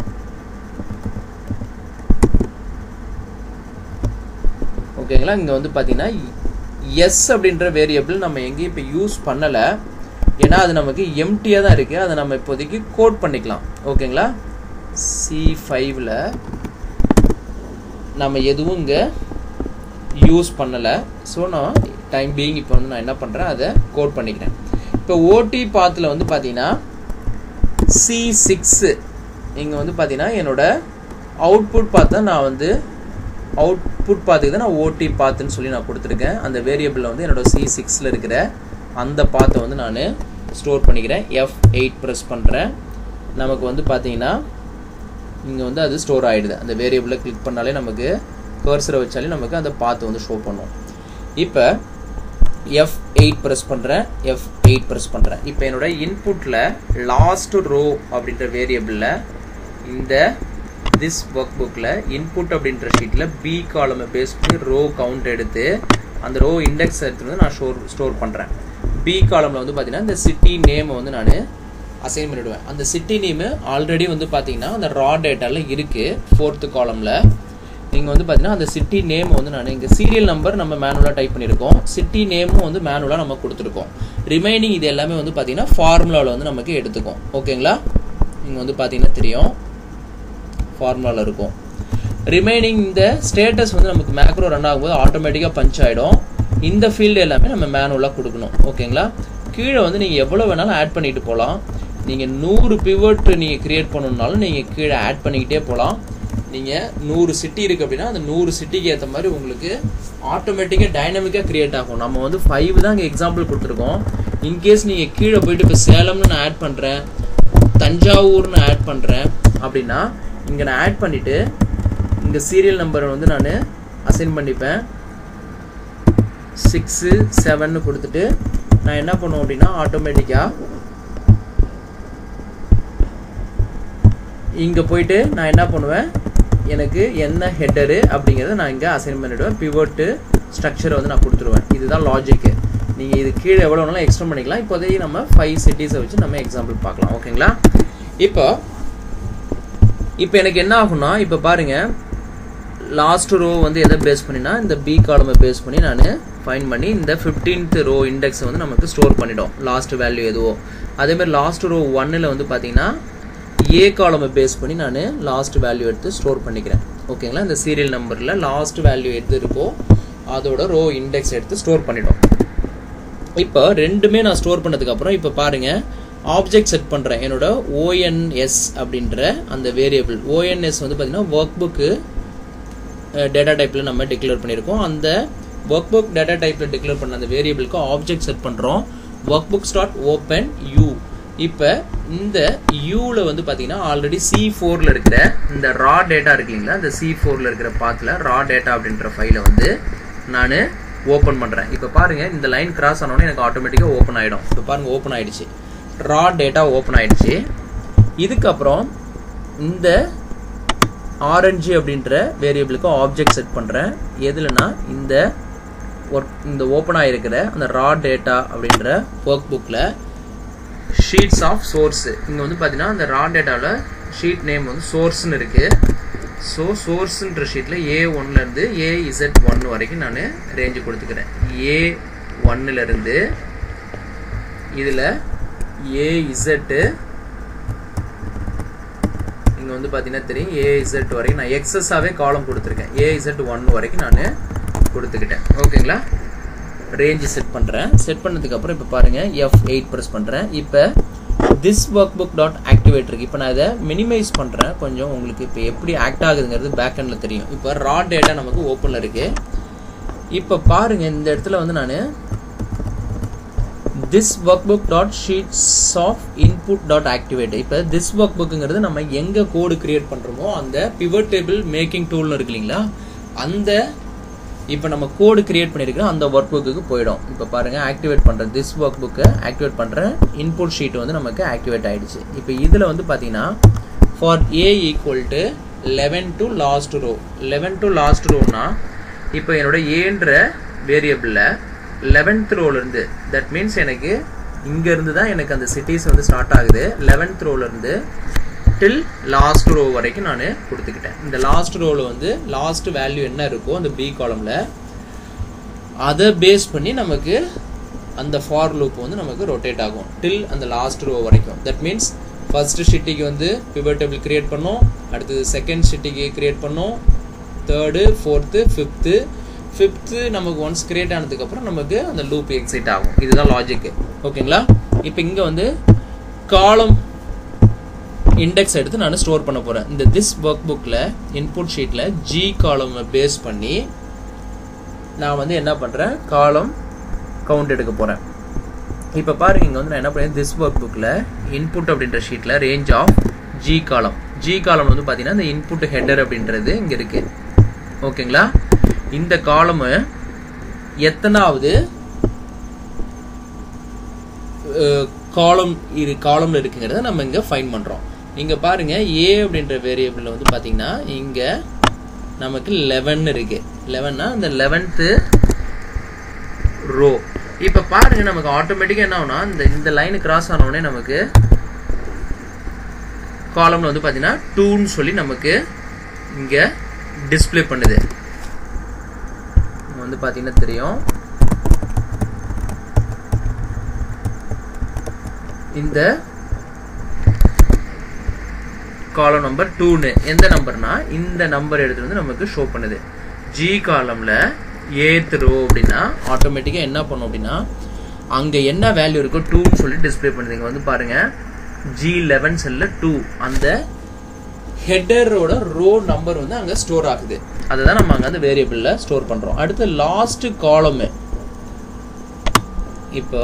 Speaker 1: ஓகேங்களா இங்கே வந்து பார்த்தீங்கன்னா எஸ் அப்படின்ற வேரியபிள் நம்ம எங்கேயும் இப்போ யூஸ் பண்ணலை ஏன்னா அது நமக்கு எம்டியாக தான் இருக்குது அதை நம்ம இப்போதைக்கு கோட் பண்ணிக்கலாம் ஓகேங்களா சி ஃபைவ்ல நம்ம எதுவும் இங்கே யூஸ் பண்ணலை ஸோ நான் டைம் பீயிங் இப்போ வந்து நான் என்ன பண்ணுறேன் அதை கோட் பண்ணிக்கிறேன் இப்போ ஓடி பாத்தில் வந்து பார்த்தீங்கன்னா சி சிக்ஸு இங்கே வந்து பார்த்தீங்கன்னா என்னோட அவுட்புட் பார்த்தா நான் வந்து அவுட்புட் பார்த்துக்கு தான் நான் ஓடி பாத்துன்னு சொல்லி நான் கொடுத்துருக்கேன் அந்த வேரியபிளில் வந்து என்னோட சி சிக்ஸில் இருக்கிற அந்த பாத்தை வந்து நான் ஸ்டோர் பண்ணிக்கிறேன் எஃப் எயிட் ப்ரெஸ் பண்ணுறேன் நமக்கு வந்து பார்த்தீங்கன்னா இங்கே வந்து அது ஸ்டோர் ஆகிடுது அந்த வேரியபிளை கிளிக் பண்ணாலே நமக்கு கர்சரை வச்சாலே நமக்கு அந்த பாத்து வந்து ஷோ பண்ணும் இப்போ எஃப் எயிட் ப்ரெஸ் பண்ணுறேன் எஃப் எயிட் ப்ரெஸ் பண்ணுறேன் இப்போ என்னோட இன்புட்டில் லாஸ்ட் ரோ அப்படின்ற வேரியபிளில் இந்த திஸ் ஒர்க் புக்கில் இன்புட் அப்படின்ற ஷீட்டில் பி காலமை பேஸ் பண்ணி ரோ கவுண்ட் எடுத்து அந்த ரோ இண்டெக்ஸ் எடுத்து வந்து நான் ஸ்டோர் ஸ்டோர் பண்ணுறேன் பி காலமில் வந்து பார்த்தீங்கன்னா இந்த சிட்டி நேமை வந்து நான் அசைன் பண்ணிவிடுவேன் அந்த சிட்டி நேமு ஆல்ரெடி வந்து பார்த்தீங்கன்னா அந்த ரா டேட்டாவில் இருக்குது ஃபோர்த்து காலமில் நீங்கள் வந்து பார்த்தீங்கன்னா அந்த சிட்டி நேம் வந்து நான் இங்கே சீரியல் நம்பர் நம்ம மேனுவலாக டைப் பண்ணியிருக்கோம் சிட்டி நேமும் வந்து மேனுவலாக நம்ம கொடுத்துருக்கோம் ரிமைனிங் இது எல்லாமே வந்து பார்த்தீங்கன்னா ஃபார்முலாவில் வந்து நமக்கு எடுத்துக்கும் ஓகேங்களா இங்கே வந்து பார்த்தீங்கன்னா தெரியும் ஃபார்முலாவில் இருக்கும் ரிமைனிங் இந்த ஸ்டேட்டஸ் வந்து நமக்கு மேக்ரோ ரன் ஆகும்போது ஆட்டோமேட்டிக்காக பஞ்ச் ஆகிடும் இந்த ஃபீல்டு எல்லாமே நம்ம மேனுவலாக கொடுக்கணும் ஓகேங்களா கீழே வந்து நீங்கள் எவ்வளோ வேணாலும் ஆட் பண்ணிட்டு போகலாம் நீங்கள் நூறு பிவட் நீங்கள் கிரியேட் பண்ணணுன்னாலும் நீங்கள் கீழே ஆட் பண்ணிக்கிட்டே போகலாம் நீங்கள் நூறு சிட்டி இருக்குது அப்படின்னா அந்த நூறு சிட்டிக்கு ஏற்ற மாதிரி உங்களுக்கு ஆட்டோமேட்டிக்காக டைனமிக்காக கிரியேட் ஆகும் நம்ம வந்து ஃபைவ் தான் இங்கே எக்ஸாம்பிள் கொடுத்துருக்கோம் இன்கேஸ் நீங்கள் கீழே போயிட்டு இப்போ சேலம்னு நான் ஆட் பண்ணுறேன் தஞ்சாவூர்னு ஆட் பண்ணுறேன் அப்படின்னா இங்கே நான் ஆட் பண்ணிவிட்டு இந்த சீரியல் நம்பரை வந்து நான் அசைன் பண்ணிப்பேன் சிக்ஸு செவன்னு கொடுத்துட்டு நான் என்ன பண்ணுவோம் அப்படின்னா ஆட்டோமேட்டிக்காக இங்கே போயிட்டு நான் என்ன பண்ணுவேன் எனக்கு என்ன ஹெட்டரு அப்படிங்கிறத நான் இங்கே அசைன் பண்ணிவிடுவேன் பிவட்டு ஸ்ட்ரக்சரை வந்து நான் கொடுத்துருவேன் இதுதான் லாஜிக்கு நீங்கள் இது கீழே எவ்வளோ வேணாலும் எக்ஸ்டெண்ட் பண்ணிக்கலாம் இப்போதைக்கு நம்ம ஃபைவ் சிட்டிஸை வச்சு நம்ம எக்ஸாம்பிள் பார்க்கலாம் ஓகேங்களா இப்போ இப்போ எனக்கு என்ன ஆகும்னா இப்போ பாருங்கள் லாஸ்ட் ரோ வந்து எதை பேஸ் பண்ணினா இந்த பி காலமை பேஸ் பண்ணி நான் ஃபைன் பண்ணி இந்த ஃபிஃப்டீன்த் ரோ இண்டெக்ஸை வந்து நமக்கு ஸ்டோர் பண்ணிடும் லாஸ்ட் வேல்யூ எதுவோ அதேமாதிரி லாஸ்ட் ரோ ஒன்னில் வந்து பார்த்தீங்கன்னா ஏ காலமை பேஸ் பண்ணி நான் லாஸ்ட் வேல்யூ எடுத்து ஸ்டோர் பண்ணிக்கிறேன் ஓகேங்களா இந்த சீரியல் நம்பரில் லாஸ்ட் வேல்யூ எது இருக்கோ அதோட ரோ இண்டெக்ஸ் எடுத்து ஸ்டோர் பண்ணிடும் இப்போ ரெண்டுமே நான் ஸ்டோர் பண்ணதுக்கப்புறம் இப்போ பாருங்கள் ஆப்ஜெக்ட் செட் பண்ணுறேன் என்னோட ஓஎன்எஸ் அப்படின்ற அந்த வேரியபிள் ஓஎன்எஸ் வந்து பார்த்தீங்கன்னா ஒர்க் புக்கு டேட்டா டைப்பில் நம்ம டிக்ளேர் பண்ணியிருக்கோம் அந்த ஒர்க் புக் டேட்டா டைப்பில் டிக்ளேர் பண்ண அந்த வேரியபிளுக்கு ஆப்ஜெக்ட் செட் பண்ணுறோம் workbook start open U இப்போ இந்த யூவில் வந்து பார்த்தீங்கன்னா ஆல்ரெடி சி ஃபோரில் இருக்கிற இந்த ரா டேட்டா இருக்கு இல்லைங்களா இந்த சி ஃபோரில் இருக்கிற பாத்தில் ரா டேட்டா அப்படின்ற ஃபைலை வந்து நான் ஓப்பன் பண்ணுறேன் இப்போ பாருங்கள் இந்த லைன் கிராஸ் ஆனோடனே எனக்கு ஆட்டோமேட்டிக்காக ஓப்பன் ஆகிடும் இப்போ பாருங்கள் ஓப்பன் ஆகிடுச்சு ரா டேட்டா ஓப்பன் ஆகிடுச்சு இதுக்கப்புறம் இந்த ஆரஞ்சு அப்படின்ற வேரியபிளுக்கு ஆப்ஜெக்ட் செட் பண்ணுறேன் எதுலனா இந்த ஒர்க் இந்த ஓப்பன் ஆகிருக்கிற அந்த ரா டேட்டா அப்படின்ற ஒர்க் புக்கில் ஷீட்ஸ் ஆஃப் சோர்ஸு இங்கே வந்து பார்த்தீங்கன்னா அந்த ரா டேட்டாவில் ஷீட் நேம் வந்து சோர்ஸ்னு இருக்குது ஸோ சோர்ஸுன்ற ஷீட்டில் ஏ ஒன்லேருந்து ஏ இசட் ஒன் வரைக்கும் நான் ரேஞ்சு கொடுத்துக்கிறேன் ஏ ஒன்னுலேருந்து இதில் ஏ இசட்டு இங்கே வந்து பார்த்தீங்கன்னா தெரியும் ஏ இசட் வரைக்கும் நான் எக்ஸஸாகவே காலம் கொடுத்துருக்கேன் ஏ இசட் ஒன் வரைக்கும் நான் கொடுத்துக்கிட்டேன் ஓகேங்களா ரேஞ்சு செட் பண்ணுறேன் செட் பண்ணதுக்கப்புறம் இப்போ பாருங்கள் எஃப் எயிட் ப்ரெஸ் பண்ணுறேன் இப்போ this work book dot activate இருக்கு இப்போ நான் இதை மினிமைஸ் பண்ணுறேன் கொஞ்சம் உங்களுக்கு இப்போ எப்படி ஆக்ட் ஆகுதுங்கிறது பேக் எண்டில் தெரியும் இப்போ ரா டேட்டா நமக்கு ஓப்பனில் இருக்குது இப்போ பாருங்கள் இந்த இடத்துல வந்து நான் this work book dot sheets of input dot activate இப்போ திஸ் ஒர்க் புக்குங்கிறது நம்ம எங்கே கோடு கிரியேட் பண்ணுறோமோ அந்த பிவட் டேபிள் மேக்கிங் டூல்னு இருக்கு இல்லைங்களா அந்த இப்போ நம்ம கோடு கிரியேட் பண்ணியிருக்கிறோம் அந்த ஒர்க் புக்கு போயிடும் இப்போ பாருங்கள் ஆக்டிவேட் பண்ணுற திஸ் ஒர்க் புக்கை ஆக்டிவேட் பண்ணுற இன்புட் ஷீட் வந்து நமக்கு ஆக்டிவேட் ஆகிடுச்சு இப்போ இதில் வந்து பார்த்தீங்கன்னா for a equal to eleven to last row eleven to last ரோனா இப்போ என்னோட ஏன்ற வேரியபிளில் லெவன்த் ரோலேருந்து தட் மீன்ஸ் எனக்கு இங்கேருந்து தான் எனக்கு அந்த சிட்டிஸ் வந்து ஸ்டார்ட் ஆகுது லெவன்த் ரோலேருந்து டில் லாஸ்ட் ரோ வரைக்கும் நான் கொடுத்துக்கிட்டேன் இந்த லாஸ்ட் ரோவில் வந்து லாஸ்ட் வேல்யூ என்ன இருக்கோ அந்த பி காலமில் அதை பேஸ் பண்ணி நமக்கு அந்த ஃபார் லூப் வந்து நமக்கு ரொட்டேட் ஆகும் டில் அந்த லாஸ்ட் ரோ வரைக்கும் தட் மீன்ஸ் ஃபர்ஸ்ட் ஷிட்டிக்கு வந்து பிவர் டேபிள் கிரியேட் பண்ணோம் அடுத்தது செகண்ட் ஷிட்டிக்கு கிரியேட் பண்ணோம் தேர்டு ஃபோர்த்து ஃபிஃப்த்து ஃபிஃப்த்து நமக்கு ஒன்ஸ் கிரியேட் ஆனதுக்கப்புறம் நமக்கு அந்த லூப் எக்ஸைட் ஆகும் இதுதான் லாஜிக்கு ஓகேங்களா இப்போ இங்கே வந்து காலம் இண்டெக்ஸ் எடுத்து நான் ஸ்டோர் பண்ண போகிறேன் இந்த திஸ் ஒர்க் புக்கில் இன்புட் ஷீட்டில் ஜி காலம் பேஸ் பண்ணி நான் வந்து என்ன பண்ணுறேன் காலம் கவுண்ட் எடுக்க போகிறேன் இப்போ பாருங்க இங்கே வந்து நான் என்ன பண்ணேன் திஸ் ஒர்க் புக்கில் இன்புட் அப்படின்ற ஷீட்டில் range of G column G column வந்து பார்த்தீங்கன்னா இந்த இன்புட் ஹெட்டர் அப்படின்றது இங்கே இருக்கு ஓகேங்களா இந்த காலமு எத்தனாவது காலம் இது காலம்ல இருக்குங்கிறத நம்ம இங்கே ஃபைன் பண்ணுறோம் இங்கே பாருங்க ஏ அப்படின்ற வேரியபிளில் வந்து பார்த்தீங்கன்னா இங்கே நமக்கு லெவன் இருக்கு லெவன்னா இந்த லெவன்த்து ரோ இப்போ பாருங்க நமக்கு ஆட்டோமேட்டிக்காக என்ன ஆகும்னா இந்த இந்த லைன் கிராஸ் ஆனவுடனே நமக்கு காலம்ல வந்து பார்த்தீங்கன்னா டூன்னு சொல்லி நமக்கு இங்கே டிஸ்பிளே பண்ணுது வந்து பார்த்தீங்கன்னா தெரியும் இந்த காலம் நம்பர் டூன்னு எந்த நம்பர்னா இந்த நம்பர் எடுத்துட்டு வந்து நமக்கு ஷோ பண்ணுது ஜி காலம்ல ஏத் ரோ அப்படின்னா ஆட்டோமேட்டிக்காக என்ன பண்ணும் அப்படின்னா அங்கே என்ன வேல்யூ இருக்கோ டூன்னு சொல்லி டிஸ்பிளே பண்ணுது இங்கே வந்து பாருங்க ஜி லெவன் செல்ல டூ அந்த ஹெட்டரோட ரோ நம்பர் வந்து அங்கே ஸ்டோர் ஆகுது அதுதான் நம்ம அங்கே அந்த வேரியபிளில் ஸ்டோர் பண்ணுறோம் அடுத்து லாஸ்ட் காலமு இப்போ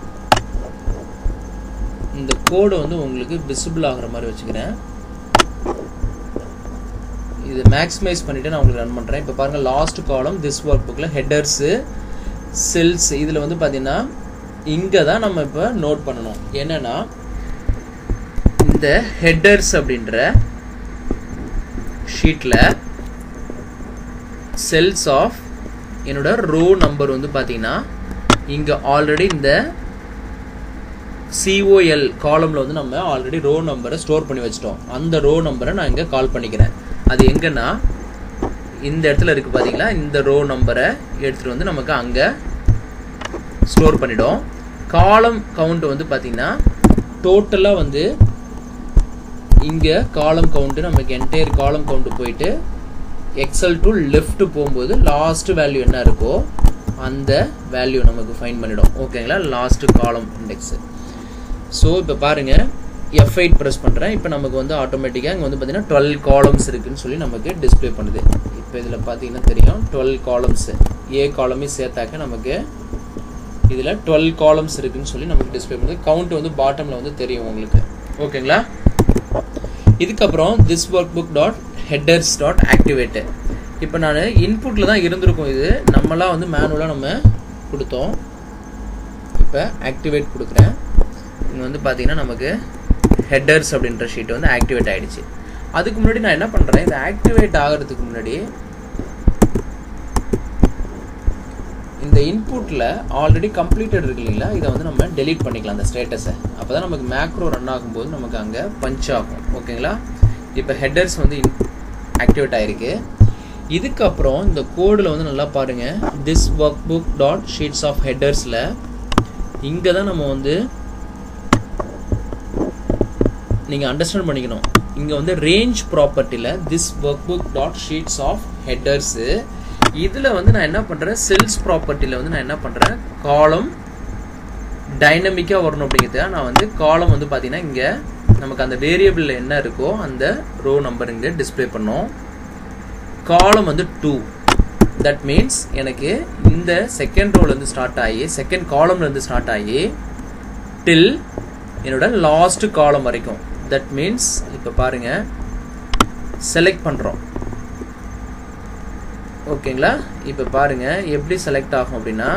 Speaker 1: இந்த கோடு வந்து உங்களுக்கு விசிபிள் ஆகுற மாதிரி வச்சுக்கிறேன் இது மேக்ஸிமைஸ் பண்ணிட்டு நான் உங்களுக்கு ரன் பண்ணுறேன் இப்போ பாருங்கள் லாஸ்ட் காலம் திஸ் ஒர்க் புக்கில் ஹெட்டர்ஸு செல்ஸ் இதில் வந்து பார்த்தீங்கன்னா இங்கே தான் நம்ம இப்போ நோட் பண்ணணும் என்னன்னா இந்த ஹெட்டர்ஸ் அப்படின்ற ஷீட்டில் செல்ஸ் ஆஃப் என்னோட ரோ நம்பர் வந்து பார்த்தீங்கன்னா இங்கே ஆல்ரெடி இந்த சிஓஎல் காலமில் வந்து நம்ம ஆல்ரெடி ரோ நம்பரை ஸ்டோர் பண்ணி வச்சிட்டோம் அந்த ரோ நம்பரை நான் இங்கே கால் பண்ணிக்கிறேன் அது எங்கன்னா இந்த இடத்துல இருக்குது பார்த்தீங்களா இந்த ரோ நம்பரை எடுத்துகிட்டு வந்து நமக்கு அங்கே ஸ்டோர் பண்ணிடும் காலம் கவுண்ட் வந்து பார்த்தீங்கன்னா டோட்டலாக வந்து இங்கே காலம் கவுண்ட்டு நமக்கு என்டையர் காலம் கவுண்ட் போயிட்டு எக்ஸல் டு லெஃப்ட் போகும்போது லாஸ்ட் வேல்யூ என்ன இருக்கோ அந்த வேல்யூ நமக்கு ஃபைன் பண்ணிடும் ஓகேங்களா லாஸ்ட் காலம் இண்டெக்ஸு ஸோ இப்போ பாருங்கள் எஃப் எயிட் ப்ரெஸ் பண்ணுறேன் இப்போ நமக்கு வந்து ஆட்டோமேட்டிக்காக இங்கே வந்து பார்த்தீங்கன்னா டுவெல் காலம்ஸ் இருக்குன்னு சொல்லி நமக்கு டிஸ்பிளே பண்ணுது இப்போ இதில் பார்த்தீங்கன்னா தெரியும் டுவெல் காலம்ஸு ஏ காலமே சேர்த்தாக்க நமக்கு இதில் டுவெல் காலம்ஸ் இருக்குன்னு சொல்லி நமக்கு டிஸ்பிளே பண்ணுது கவுண்ட் வந்து பாட்டமில் வந்து தெரியும் உங்களுக்கு ஓகேங்களா இதுக்கப்புறம் this work book dot headers dot activate இப்போ நான் இன்புட்டில் தான் இருந்திருக்கும் இது நம்மளாம் வந்து மேனுவலாக நம்ம கொடுத்தோம் இப்போ ஆக்டிவேட் கொடுக்குறேன் இங்கே வந்து பார்த்தீங்கன்னா நமக்கு ஹெட்டர்ஸ் அப்படின்ற ஷீட் வந்து ஆக்டிவேட் ஆகிடுச்சு அதுக்கு முன்னாடி நான் என்ன பண்ணுறேன் இது ஆக்டிவேட் ஆகிறதுக்கு முன்னாடி இந்த இன்புட்டில் ஆல்ரெடி கம்ப்ளீட்டட் இருக்கு இல்லைங்களா இதை வந்து நம்ம டெலீட் பண்ணிக்கலாம் அந்த ஸ்டேட்டஸை அப்போ தான் நமக்கு மேக்ரோ ரன் ஆகும்போது நமக்கு அங்கே பஞ்ச் ஆகும் ஓகேங்களா இப்போ ஹெட்டர்ஸ் வந்து ஆக்டிவேட் ஆகிருக்கு இதுக்கப்புறம் இந்த கோடில் வந்து நல்லா பாருங்கள் this work book dot sheets of ஹெட்டர்ஸில் இங்கே தான் நம்ம வந்து நீங்கள் அண்டர்ஸ்டாண்ட் பண்ணிக்கணும் இங்கே வந்து ரேஞ்ச் ப்ராப்பர்ட்டியில் this work book dot sheets of headers இதில் வந்து நான் என்ன பண்ணுறேன் செல்ஸ் ப்ராப்பர்ட்டியில் வந்து நான் என்ன பண்ணுறேன் காலம் டைனமிக்காக வரணும் அப்படிங்கிறத நான் வந்து காலம் வந்து பார்த்தீங்கன்னா இங்கே நமக்கு அந்த வேரியபிளில் என்ன இருக்கோ அந்த ரோ நம்பர் இங்கே டிஸ்பிளே பண்ணோம் காலம் வந்து டூ தட் மீன்ஸ் எனக்கு இந்த செகண்ட் ரோலேருந்து ஸ்டார்ட் ஆகி செகண்ட் காலம்லேருந்து ஸ்டார்ட் ஆகி டில் என்னோட லாஸ்ட் காலம் வரைக்கும் தட் மீன்ஸ் இப்போ பாருங்க செலக்ட் பண்ணுறோம் ஓகேங்களா இப்போ பாருங்க எப்படி செலக்ட் ஆகும் அப்படின்னா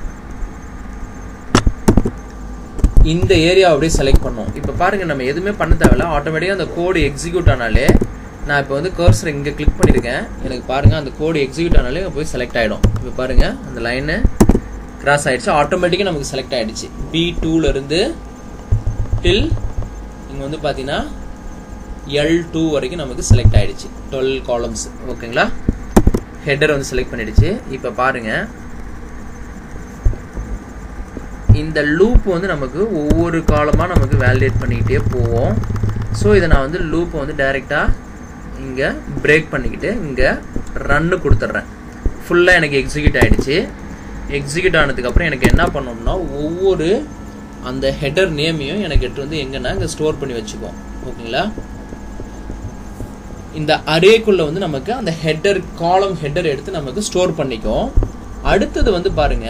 Speaker 1: இந்த ஏரியா அப்படியே செலக்ட் பண்ணோம் இப்போ பாருங்க நம்ம எதுவுமே பண்ண தேவையில்ல ஆட்டோமேட்டிக்காக அந்த கோடு எக்ஸிக்யூட் ஆனாலே நான் இப்போ வந்து கர்சர் இங்கே கிளிக் பண்ணியிருக்கேன் எனக்கு பாருங்க அந்த கோடு எக்ஸிக்யூட் ஆனாலே போய் செலக்ட் ஆகிடும் இப்போ பாருங்க அந்த லைனு கிராஸ் ஆயிடுச்சு ஆட்டோமேட்டிக்காக நமக்கு செலக்ட் ஆயிடுச்சு பி டூலேருந்து டில் இங்கே வந்து பார்த்தீங்கன்னா எல் டூ வரைக்கும் நமக்கு செலக்ட் ஆயிடுச்சு டுவெல் காலம்ஸ் ஓகேங்களா ஹெட்டர் வந்து செலக்ட் பண்ணிடுச்சு இப்போ பாருங்க இந்த லூப் வந்து நமக்கு ஒவ்வொரு காலமாக நமக்கு வேலிடேட் பண்ணிக்கிட்டே போவோம் ஸோ இதை நான் வந்து லூப்பை வந்து டைரெக்டாக இங்கே பிரேக் பண்ணிக்கிட்டு இங்கே ரன்னு கொடுத்துட்றேன் ஃபுல்லாக எனக்கு எக்ஸிக்யூட் ஆகிடுச்சு எக்ஸிக்யூட் ஆனதுக்கப்புறம் எனக்கு என்ன பண்ணணும்னா ஒவ்வொரு அந்த ஹெட்டர் நேமையும் எனக்கு எடுத்து வந்து எங்கன்னா இங்கே ஸ்டோர் பண்ணி வச்சுக்குவோம் ஓகேங்களா இந்த அரேக்குள்ள வந்து நமக்கு அந்த ஹெட்டர் காலம் ஹெட்டர் எடுத்து நமக்கு ஸ்டோர் பண்ணிக்கும் அடுத்தது வந்து பாருங்க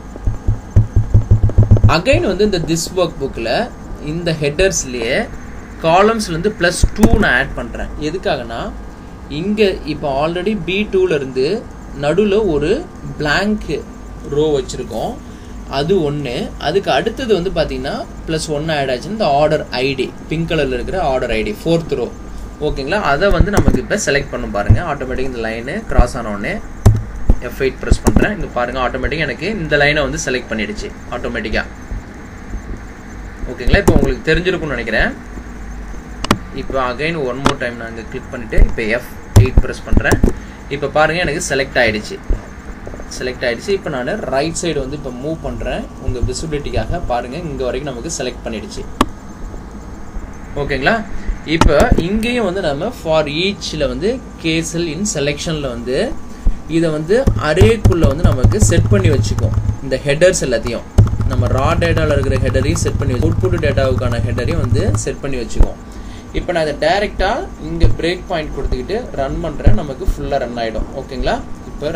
Speaker 1: அகைன் வந்து இந்த திஸ் ஒர்க் புக்கில் இந்த ஹெட்டர்ஸ்லேயே காலம்ஸ்லேருந்து ப்ளஸ் டூ நான் ஆட் பண்ணுறேன் எதுக்காகனா இங்கே இப்போ ஆல்ரெடி பி இருந்து நடுவில் ஒரு blank ரோ வச்சுருக்கோம் அது ஒன்று அதுக்கு அடுத்தது வந்து பார்த்தீங்கன்னா ப்ளஸ் ஒன்று ஆட் ஆச்சுன்னா இந்த ஆர்டர் ஐடி பிங்க் கலரில் இருக்கிற ஆர்டர் ஐடி ஃபோர்த் ரோ ஓகேங்களா அதை வந்து நமக்கு இப்போ செலக்ட் பண்ணும் பாருங்கள் ஆட்டோமேட்டிக் இந்த லைனு கிராஸ் ஆனோடனே எஃப் எயிட் ப்ரெஸ் பண்ணுறேன் இங்கே பாருங்கள் ஆட்டோமேட்டிக்காக எனக்கு இந்த லைனை வந்து செலக்ட் பண்ணிடுச்சு ஆட்டோமேட்டிக்காக ஓகேங்களா இப்போ உங்களுக்கு தெரிஞ்சிருக்கும்னு நினைக்கிறேன் இப்போ அகைன் ஒன் மோர் டைம் நான் இங்கே கிளிக் பண்ணிவிட்டு இப்போ எஃப் எயிட் ப்ரெஸ் பண்ணுறேன் இப்போ பாருங்கள் எனக்கு செலக்ட் ஆயிடுச்சு செலக்ட் ஆயிடுச்சு இப்போ நான் ரைட் சைடு வந்து இப்போ மூவ் பண்ணுறேன் உங்கள் விசிபிலிட்டிக்காக பாருங்கள் இங்கே வரைக்கும் நமக்கு செலக்ட் பண்ணிடுச்சு ஓகேங்களா இப்போ இங்கேயும் வந்து நம்ம ஃபார் ஈச்சில் வந்து கேசல் இன் செலெக்ஷனில் வந்து இதை வந்து அரேக்குள்ளே வந்து நமக்கு செட் பண்ணி வச்சுக்கோம் இந்த ஹெட்டர்ஸ் எல்லாத்தையும் நம்ம ரா டேட்டாவில் இருக்கிற ஹெட்டரையும் செட் பண்ணி வச்சு அவுட்புட் டேட்டாவுக்கான ஹெட்டரையும் வந்து செட் பண்ணி வச்சுக்குவோம் இப்போ நான் இதை டைரெக்டாக இங்கே பிரேக் பாயிண்ட் கொடுத்துக்கிட்டு ரன் பண்ணுறேன் நமக்கு ஃபுல்லாக ரன் ஆகிடும் ஓகேங்களா இப்போ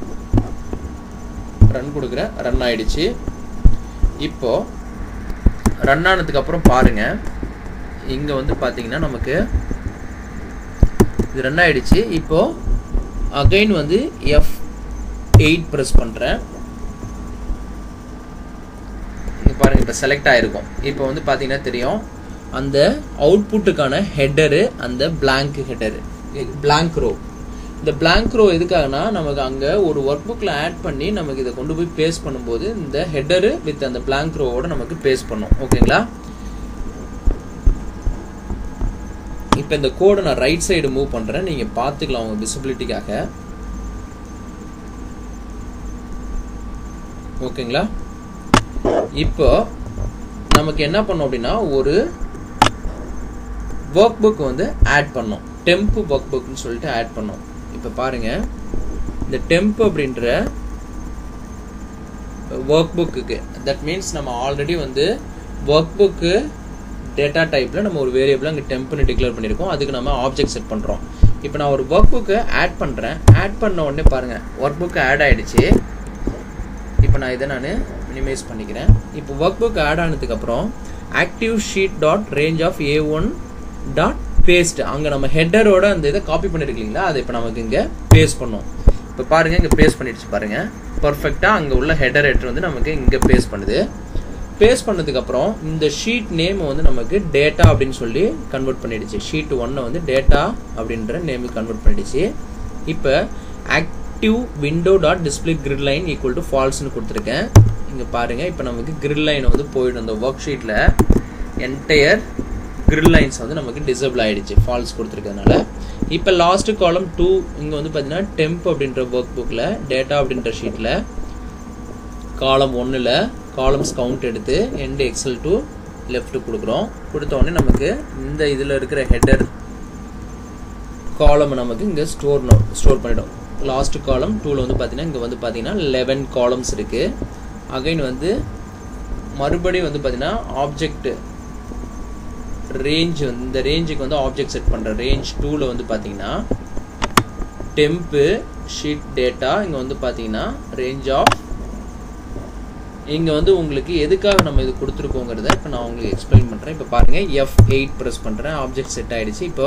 Speaker 1: ரன் கொடுக்குறேன் ரன் ஆயிடுச்சு இப்போ ரன் ஆனதுக்கு அப்புறம் பாருங்க இங்க வந்து பாத்தீங்கன்னா நமக்கு இது ரன் ஆயிடுச்சு இப்போ அகைன் வந்து எஃப் எயிட் ப்ரெஸ் பண்றேன் இங்க பாருங்க இப்போ செலக்ட் ஆயிருக்கும் இப்போ வந்து பாத்தீங்கன்னா தெரியும் அந்த அவுட்புட்டுக்கான ஹெட்டரு அந்த blank ஹெட்டரு blank ரோ இந்த blank ரோ எதுக்காகனா நமக்கு அங்க ஒரு ஒர்க் புக்ல ஆட் பண்ணி நமக்கு இதை கொண்டு போய் பேஸ்ட் பண்ணும்போது இந்த ஹெட்டரு வித் அந்த blank ரோவோட நமக்கு பேஸ்ட் பண்ணும் ஓகேங்களா இப்போ இந்த கோடை நான் ரைட் சைடு மூவ் பண்றேன் நீங்க பாத்துக்கலாம் உங்க விசிபிலிட்டிக்காக ஓகேங்களா இப்போ நமக்கு என்ன பண்ணோம் அப்படின்னா ஒரு ஒர்க் புக் வந்து ஆட் பண்ணோம் டெம்ப் ஒர்க் புக்னு சொல்லிட்டு ஆட் பண்ணோம் இப்போ பாருங்க இந்த டெம்ப் அப்படின்ற ஒர்க் புக்குக்கு தட் மீன்ஸ் நம்ம ஆல்ரெடி வந்து ஒர்க் புக்கு டேட்டா டைப்பில் நம்ம ஒரு வேரியபிள் அங்கே டெம்ப்னு டிக்ளேர் பண்ணியிருக்கோம் அதுக்கு நம்ம ஆப்ஜெக்ட் செட் பண்ணுறோம் இப்போ நான் ஒரு ஒர்க் புக்கை ஆட் பண்ணுறேன் ஆட் பண்ண உடனே பாருங்கள் ஒர்க் புக்கு ஆட் ஆயிடுச்சு இப்போ நான் இதை நான் மினிமைஸ் பண்ணிக்கிறேன் இப்போ ஒர்க் புக் ஆட் ஆனதுக்கப்புறம் active sheet dot range of A one dot paste அங்கே நம்ம ஹெட்டரோட அந்த இதை காப்பி பண்ணிருக்கீங்களா அதை இப்போ நமக்கு இங்கே பேஸ்ட் பண்ணோம் இப்போ பாருங்க இங்கே பேஸ்ட் பண்ணிடுச்சு பாருங்க பர்ஃபெக்டாக அங்கே உள்ள ஹெட்டர் ஹெட்டர் வந்து நமக்கு இங்கே பேஸ்ட் பண்ணுது பேஸ்ட் பண்ணதுக்கப்புறம் இந்த ஷீட் நேம் வந்து நமக்கு டேட்டா அப்படின்னு சொல்லி கன்வெர்ட் பண்ணிடுச்சு ஷீட் ஒன்னை வந்து டேட்டா அப்படின்ற நேமுக்கு கன்வெர்ட் பண்ணிடுச்சு இப்போ active window dot display grid line equal to ஃபால்ஸ்னு கொடுத்துருக்கேன் இங்கே பாருங்க இப்போ நமக்கு கிரிட் லைன் வந்து போயிடும் அந்த ஒர்க் ஷீட்டில் என்டையர் கிரில் லைன்ஸ் வந்து நமக்கு டிசபிள் ஆயிடுச்சு ஃபால்ஸ் கொடுத்துருக்கறதுனால இப்போ லாஸ்ட் காலம் டூ இங்கே வந்து பார்த்தீங்கன்னா டெம்ப் அப்படின்ற ஒர்க் புக்கில் டேட்டா அப்படின்ற ஷீட்டில் காலம் ஒன்றில் காலம்ஸ் கவுண்ட் எடுத்து எண்டு எக்ஸல் டு லெஃப்ட் கொடுக்குறோம் கொடுத்த உடனே நமக்கு இந்த இதில் இருக்கிற ஹெட்டர் காலம் நமக்கு இங்கே ஸ்டோர் ஸ்டோர் பண்ணிடும் லாஸ்ட் காலம் டூவில் வந்து பார்த்தீங்கன்னா இங்கே வந்து பார்த்தீங்கன்னா லெவன் காலம்ஸ் இருக்குது அகைன் வந்து மறுபடியும் வந்து பார்த்தீங்கன்னா ஆப்ஜெக்ட் ரேஞ்ச் இந்த ரேஞ்சுக்கு வந்து ஆப்ஜெக்ட் செட் பண்ணுற ரேஞ்ச் டூவில் வந்து பார்த்தீங்கன்னா டெம்ப்பு ஷீட் டேட்டா இங்கே வந்து பார்த்தீங்கன்னா ரேஞ்ச் ஆஃப் இங்கே வந்து உங்களுக்கு எதுக்காக நம்ம இது கொடுத்துருக்கோங்கிறத இப்போ நான் உங்களுக்கு எக்ஸ்பிளைன் பண்ணுறேன் இப்போ பாருங்கள் எஃப் எயிட் ப்ரெஸ் பண்ணுறேன் ஆப்ஜெக்ட் செட் ஆகிடுச்சு இப்போ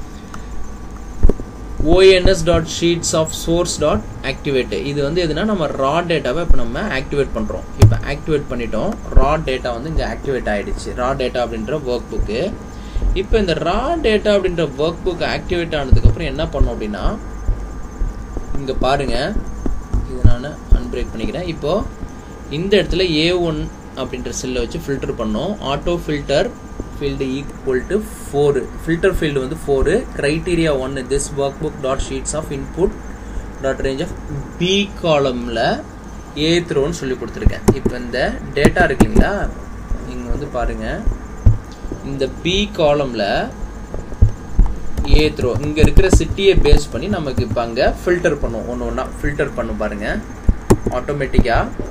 Speaker 1: ONS dot sheets of source dot activate இது வந்து எதுனா நம்ம ரா டேட்டாவை இப்போ நம்ம ஆக்டிவேட் பண்ணுறோம் இப்போ ஆக்டிவேட் பண்ணிட்டோம் ரா டேட்டா வந்து இங்கே ஆக்டிவேட் ஆகிடுச்சு ரா டேட்டா அப்படின்ற ஒர்க் புக்கு இப்போ இந்த ரா டேட்டா அப்படின்ற ஒர்க் புக் ஆக்டிவேட் ஆனதுக்கப்புறம் என்ன பண்ணோம் அப்படின்னா இங்கே பாருங்க இது நான் அன்பிரேக் பண்ணிக்கிறேன் இப்போ இந்த இடத்துல ஏ ஒன் அப்படின்ற செல்லை வச்சு ஃபில்டர் பண்ணோம் auto filter field equal to four filter field வந்து ஃபோரு க்ரைட்டீரியா ஒன்று this work book dot sheets of input dot range of B காலமில் ஏ த்ரோன்னு சொல்லி கொடுத்துருக்கேன் இப்போ இந்த டேட்டா இருக்கு இல்லைங்களா இங்கே வந்து பாருங்கள் இந்த பி காலமில் ஏ த்ரோ இங்கே இருக்கிற சிட்டியை பேஸ் பண்ணி நமக்கு இப்போ அங்கே ஃபில்டர் பண்ணும் ஒன்று ஒன்றா ஃபில்டர் பண்ணும் பாருங்கள் ஆட்டோமேட்டிக்காக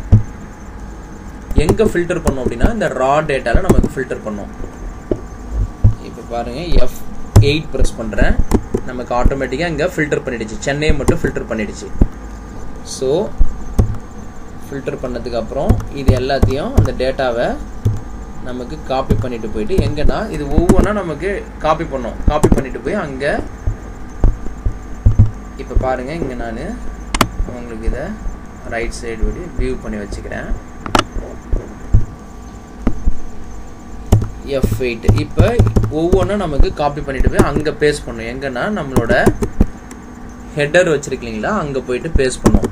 Speaker 1: எங்கே ஃபில்டர் பண்ணோம் அப்படின்னா இந்த ரா டேட்டாவில் நமக்கு ஃபில்டர் பண்ணோம் இப்போ பாருங்கள் எஃப் எயிட் ப்ரெஸ் பண்ணுறேன் நமக்கு ஆட்டோமேட்டிக்காக இங்கே ஃபில்டர் பண்ணிடுச்சு சென்னையை மட்டும் ஃபில்டர் பண்ணிடுச்சு ஸோ ஃபில்டர் பண்ணதுக்கு அப்புறம் இது எல்லாத்தையும் அந்த டேட்டாவை நமக்கு காப்பி பண்ணிட்டு போயிட்டு எங்கன்னா இது ஒவ்வொன்றா நமக்கு காப்பி பண்ணோம் காப்பி பண்ணிட்டு போய் அங்கே இப்போ பாருங்க இங்கே நான் உங்களுக்கு இதை ரைட் சைடு வழி வியூ பண்ணி வச்சுக்கிறேன் எஃப் எயிட் இப்போ ஒவ்வொன்றும் நமக்கு காப்பி பண்ணிட்டு போய் அங்கே பேஸ்ட் பண்ணும் எங்கன்னா நம்மளோட ஹெட்டர் வச்சிருக்கீங்களா அங்கே போயிட்டு பேஸ்ட் பண்ணும்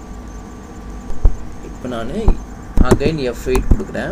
Speaker 1: இப்போ நான் அகைன் எஃப் எயிட் கொடுக்குறேன்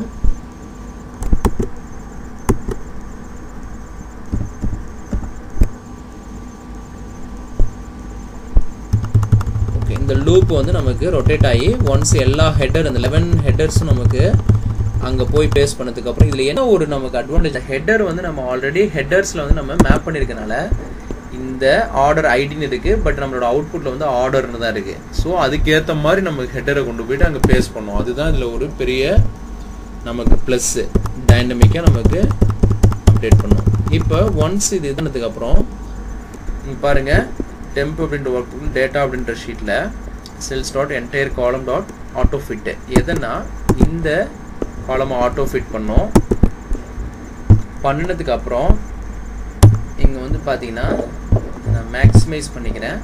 Speaker 1: ஓகே இந்த லூப் வந்து நமக்கு ரொட்டேட் ஆகி ஒன்ஸ் எல்லா ஹெட்டர் அந்த லெவன் ஹெட்டர்ஸும் நமக்கு அங்கே போய் பேஸ் பண்ணதுக்கு அப்புறம் இதில் என்ன ஒரு நமக்கு அட்வான்டேஜ் ஹெட்டர் வந்து நம்ம ஆல்ரெடி ஹெட்டர்ஸில் வந்து நம்ம மேப் பண்ணியிருக்கனால இந்த ஆர்டர் ஐடின்னு இருக்கு பட் நம்மளோட அவுட்புட்டில் வந்து ஆர்டர்னு தான் இருக்கு ஸோ அதுக்கேற்ற மாதிரி நம்ம ஹெட்டரை கொண்டு போயிட்டு அங்கே பேஸ் பண்ணோம் அதுதான் இதில் ஒரு பெரிய நமக்கு ப்ளஸ்ஸு டைனமிக்காக நமக்கு அப்டேட் பண்ணும் இப்போ ஒன்ஸ் இது இதுனதுக்கு அப்புறம் இங்க பாருங்க டெம்ப் அப்படின்ற ஒர்க் டேட்டா அப்படின்ற ஷீட்டில் cells dot entire column dot auto fit எதுனா இந்த காலம் ஆட்டோ ஃபிட் பண்ணோம் பண்ணினதுக்கு அப்புறம் இங்கே வந்து பார்த்தீங்கன்னா நான் மேக்ஸிமைஸ் பண்ணிக்கிறேன்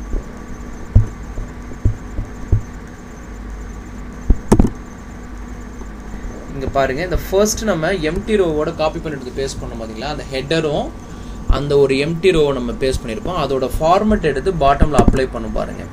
Speaker 1: இங்கே பாருங்க இந்த ஃபர்ஸ்ட் நம்ம எம்டி ரோவோட காப்பி பண்ணிட்டு பேஸ்ட் பண்ணோம் பார்த்தீங்களா அந்த ஹெட்டரும் அந்த ஒரு எம்டி ரோவை நம்ம பேஸ்ட் பண்ணியிருப்போம் அதோட ஃபார்மெட் எடுத்து பாட்டமில் அப்ளை பண்ணும் பாருங்க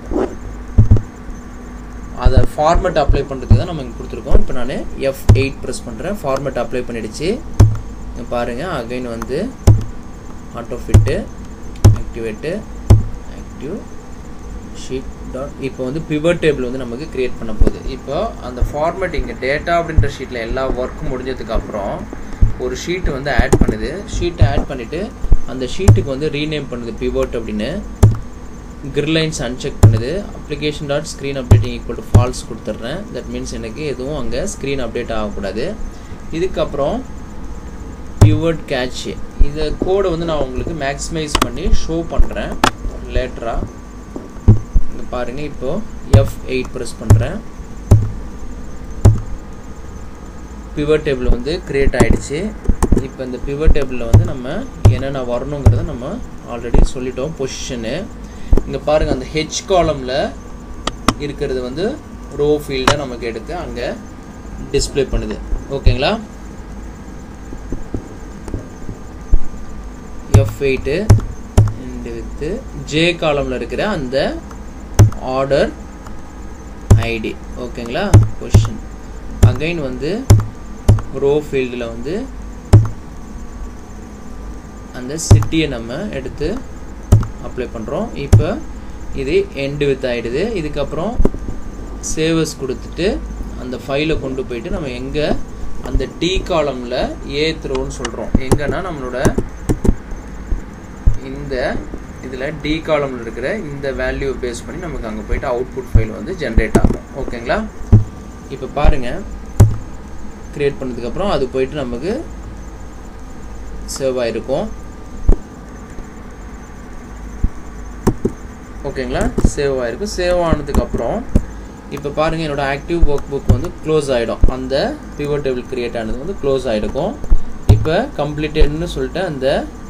Speaker 1: அதை ஃபார்மெட் அப்ளை பண்ணுறதுக்கு தான் நம்ம இங்கே கொடுத்துருக்கோம் இப்போ நான் எஃப் எயிட் ப்ரெஸ் பண்ணுறேன் ஃபார்மெட் அப்ளை பண்ணிடுச்சு இங்க பாருங்க அகைன் வந்து auto fit activate active sheet dot இப்போ வந்து பிவட் டேபிள் வந்து நமக்கு கிரியேட் பண்ண போகுது இப்போ அந்த ஃபார்மேட் இங்கே டேட்டா அப்படின்ற ஷீட்டில் எல்லா ஒர்க்கும் முடிஞ்சதுக்கு அப்புறம் ஒரு ஷீட் வந்து ஆட் பண்ணுது ஷீட்டை ஆட் பண்ணிவிட்டு அந்த ஷீட்டுக்கு வந்து ரீநேம் பண்ணுது பிவோட் அப்படின்னு கிரிலைன்ஸ் அன்செக் பண்ணுது application dot screen updating equal to false கொடுத்துட்றேன் தட் மீன்ஸ் எனக்கு எதுவும் அங்கே ஸ்க்ரீன் அப்டேட் ஆகக்கூடாது இதுக்கப்புறம் பிவர்ட் கேட்ச் இந்த கோடை வந்து நான் உங்களுக்கு மேக்ஸிமைஸ் பண்ணி ஷோ பண்ணுறேன் லேட்டராக இங்கே பாருங்கள் இப்போது எஃப் எயிட் ப்ரெஸ் பண்ணுறேன் பிவர் டேபிள் வந்து கிரியேட் ஆகிடுச்சு இப்போ இந்த பிவர் டேபிளில் வந்து நம்ம என்னென்ன வரணுங்கிறத நம்ம ஆல்ரெடி சொல்லிட்டோம் பொசிஷனு இங்கே பாருங்கள் அந்த ஹெச் காலமில் இருக்கிறது வந்து ரோ ஃபீல்டை நமக்கு எடுத்து அங்கே டிஸ்பிளே பண்ணுது ஓகேங்களா எஃப் எயிட்டு வித்து ஜே காலமில் இருக்கிற அந்த ஆர்டர் ஐடி ஓகேங்களா கொஷின் அகைன் வந்து ரோ ஃபீல்டில் வந்து அந்த சிட்டியை நம்ம எடுத்து அப்ளை பண்ணுறோம் இப்போ இது எண்டு வித் ஆகிடுது இதுக்கப்புறம் சேவஸ் கொடுத்துட்டு அந்த ஃபைலை கொண்டு போயிட்டு நம்ம எங்கே அந்த டி காலமில் ஏ த்ரோன்னு சொல்கிறோம் எங்கன்னா நம்மளோட இந்த இதில் டி காலமில் இருக்கிற இந்த வேல்யூ பேஸ் பண்ணி நமக்கு அங்கே போயிட்டு அவுட்புட் ஃபைல் வந்து ஜென்ரேட் ஆகும் ஓகேங்களா இப்போ பாருங்கள் க்ரியேட் பண்ணதுக்கப்புறம் அது போயிட்டு நமக்கு சேவ் ஆகிருக்கும் ஓகேங்களா சேவ் ஆகிருக்கும் சேவ் ஆனதுக்கப்புறம் இப்போ பாருங்கள் என்னோட ஆக்டிவ் ஒர்க் புக் வந்து க்ளோஸ் ஆகிடும் அந்த பிவர் டேபிள் க்ரியேட் ஆனது வந்து க்ளோஸ் ஆகிருக்கும் இப்போ கம்ப்ளீட்டட்னு சொல்லிட்டு அந்த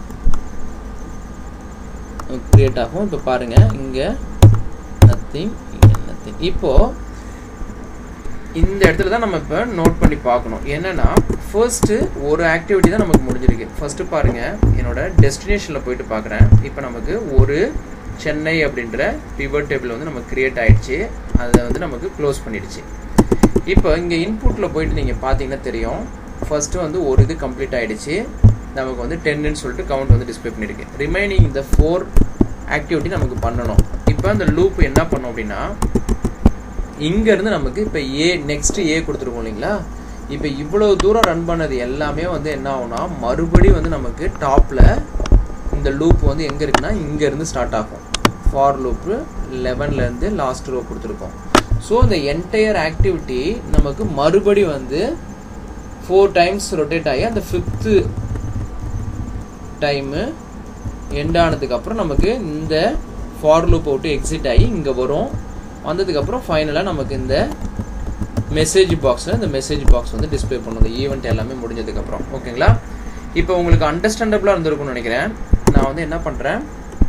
Speaker 1: க்ரியேட் ஆகும் இப்போ பாருங்கள் இங்கே நத்திங் இங்கே நத்திங் இப்போது இந்த இடத்துல தான் நம்ம இப்போ நோட் பண்ணி பார்க்கணும் என்னன்னா ஃபர்ஸ்ட்டு ஒரு ஆக்டிவிட்டி தான் நமக்கு முடிஞ்சிருக்கு ஃபர்ஸ்ட்டு பாருங்கள் என்னோட டெஸ்டினேஷனில் போயிட்டு பார்க்குறேன் இப்போ நமக்கு ஒரு சென்னை அப்படின்ற பிவர் டேபிள் வந்து நமக்கு கிரியேட் ஆயிடுச்சு அதை வந்து நமக்கு க்ளோஸ் பண்ணிடுச்சு இப்போ இங்கே இன்புட்டில் போயிட்டு நீங்கள் பார்த்தீங்கன்னா தெரியும் ஃபர்ஸ்ட்டு வந்து ஒரு இது கம்ப்ளீட் ஆயிடுச்சு நமக்கு வந்து டென்னு சொல்லிட்டு கவுண்ட் வந்து டிஸ்பிளே பண்ணியிருக்கு ரிமைனிங் இந்த ஃபோர் ஆக்டிவிட்டி நமக்கு பண்ணணும் இப்போ அந்த லூப் என்ன பண்ணோம் அப்படின்னா இங்கேருந்து நமக்கு இப்போ ஏ நெக்ஸ்ட் ஏ கொடுத்துருக்கோம் இல்லைங்களா இப்போ இவ்வளோ தூரம் ரன் பண்ணது எல்லாமே வந்து என்ன ஆகும்னா மறுபடியும் வந்து நமக்கு டாப்பில் இந்த லூப் வந்து எங்கே இருக்குன்னா இங்கேருந்து ஸ்டார்ட் ஆகும் ஃபார் லூப்பு லெவன்லேருந்து லாஸ்ட் ரோ கொடுத்துருக்கோம் ஸோ இந்த என்டையர் ஆக்டிவிட்டி நமக்கு மறுபடி வந்து ஃபோர் டைம்ஸ் ரொட்டேட் ஆகி அந்த ஃபிஃப்த்து டைமு எண்ட் ஆனதுக்கப்புறம் நமக்கு இந்த ஃபார் லூப் விட்டு எக்ஸிட் ஆகி இங்கே வரும் வந்ததுக்கப்புறம் ஃபைனலாக நமக்கு இந்த மெசேஜ் பாக்ஸில் இந்த மெசேஜ் பாக்ஸ் வந்து டிஸ்பிளே பண்ணும் இந்த ஈவெண்ட் எல்லாமே முடிஞ்சதுக்கப்புறம் ஓகேங்களா இப்போ உங்களுக்கு அண்டர்ஸ்டாண்டபிளாக இருந்திருக்கும்னு நினைக்கிறேன் நான் வந்து என்ன பண்ணுறேன்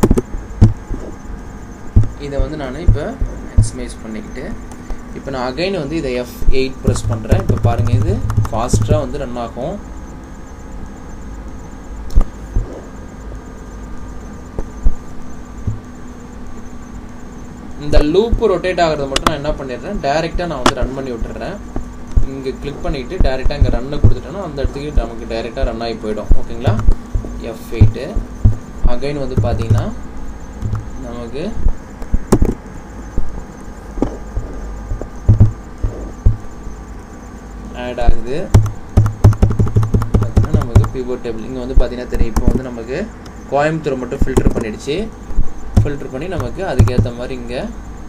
Speaker 1: இதை வந்து நான் இப்போ மேக்ஸிமைஸ் பண்ணிக்கிட்டு இப்போ நான் அகைன் வந்து இதை எஃப் எயிட் ப்ரெஸ் பண்ணுறேன் இப்போ பாருங்கள் இது ஃபாஸ்ட்டாக வந்து ரன் ஆகும் இந்த லூப் ரொட்டேட் ஆகிறத மட்டும் நான் என்ன பண்ணிடுறேன் டைரெக்டாக நான் வந்து ரன் பண்ணி விட்டுறேன் இங்கே கிளிக் பண்ணிவிட்டு டேரெக்டாக இங்கே ரன்னை கொடுத்துட்டேன்னா அந்த இடத்துக்கு நமக்கு டைரெக்டாக ரன் ஆகி போயிடும் ஓகேங்களா எஃப் எயிட்டு அகைன் வந்து பார்த்தீங்கன்னா நமக்கு ஆட் ஆகுது பார்த்தீங்கன்னா நமக்கு பிவோட் டேபிள் இங்கே வந்து பார்த்தீங்கன்னா தெரியும் இப்போ வந்து நமக்கு கோயம்புத்தூர் மட்டும் ஃபில்டர் பண்ணிடுச்சு ஃபில்டர் பண்ணி நமக்கு அதுக்கேற்ற மாதிரி இங்கே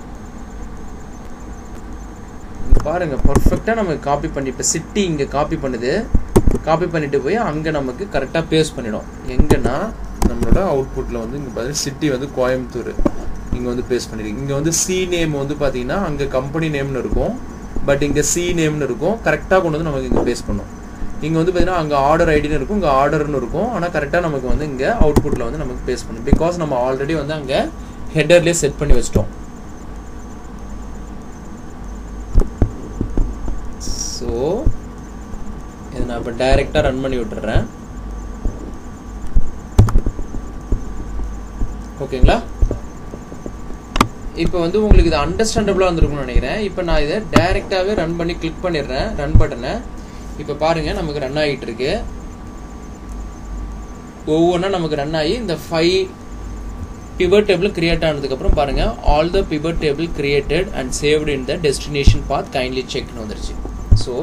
Speaker 1: பாருங்க பர்ஃபெக்டாக நமக்கு காப்பி பண்ணி இப்போ சிட்டி இங்கே காப்பி பண்ணுது காப்பி பண்ணிட்டு போய் அங்கே நமக்கு கரெக்டாக பேஸ்ட் பண்ணிடும் எங்கன்னா நம்மளோட அவுட்புட்டில் வந்து இங்கே பார்த்தீங்கன்னா சிட்டி வந்து கோயம்புத்தூர் இங்கே வந்து பேஸ்ட் பண்ணிருக்கு இங்கே வந்து சி நேம் வந்து பார்த்தீங்கன்னா அங்கே கம்பெனி நேம்னு இருக்கும் பட் இங்கே சி நேம்னு இருக்கும் கரெக்டாக கொண்டு வந்து நமக்கு இங்கே பேஸ்ட் பண்ணும் இங்கே வந்து பார்த்தீங்கன்னா அங்கே ஆர்டர் ஐடின்னு இருக்கும் இங்கே ஆர்டர்னு இருக்கும் ஆனால் கரெக்டாக நமக்கு வந்து இங்கே அவுட்புட்டில் வந்து நமக்கு பேஸ்ட் பண்ணும் பிகாஸ் நம்ம ஆல்ரெடி வந்து அங்கே ஹெட்டர்லேயே செட் பண்ணி வச்சிட்டோம் ஸோ இதை நான் இப்போ டைரெக்டாக ரன் பண்ணி விட்டுறேன் ஓகேங்களா இப்போ வந்து உங்களுக்கு இது அண்டர்ஸ்டாண்டபிளாக வந்திருக்கும்னு நினைக்கிறேன் இப்போ நான் இதை டைரெக்டாகவே ரன் பண்ணி கிளிக் பண்ணிடுறேன் ரன் பட்டனை இப்போ பாருங்க நமக்கு ரன் ஆகிட்டு இருக்கு ஒவ்வொன்றா நமக்கு ரன் ஆகி இந்த ஃபைவ் pivot table கிரியேட் ஆனதுக்கப்புறம் பாருங்க all the pivot table created and saved in the destination path kindly செக்னு வந்துருச்சு ஸோ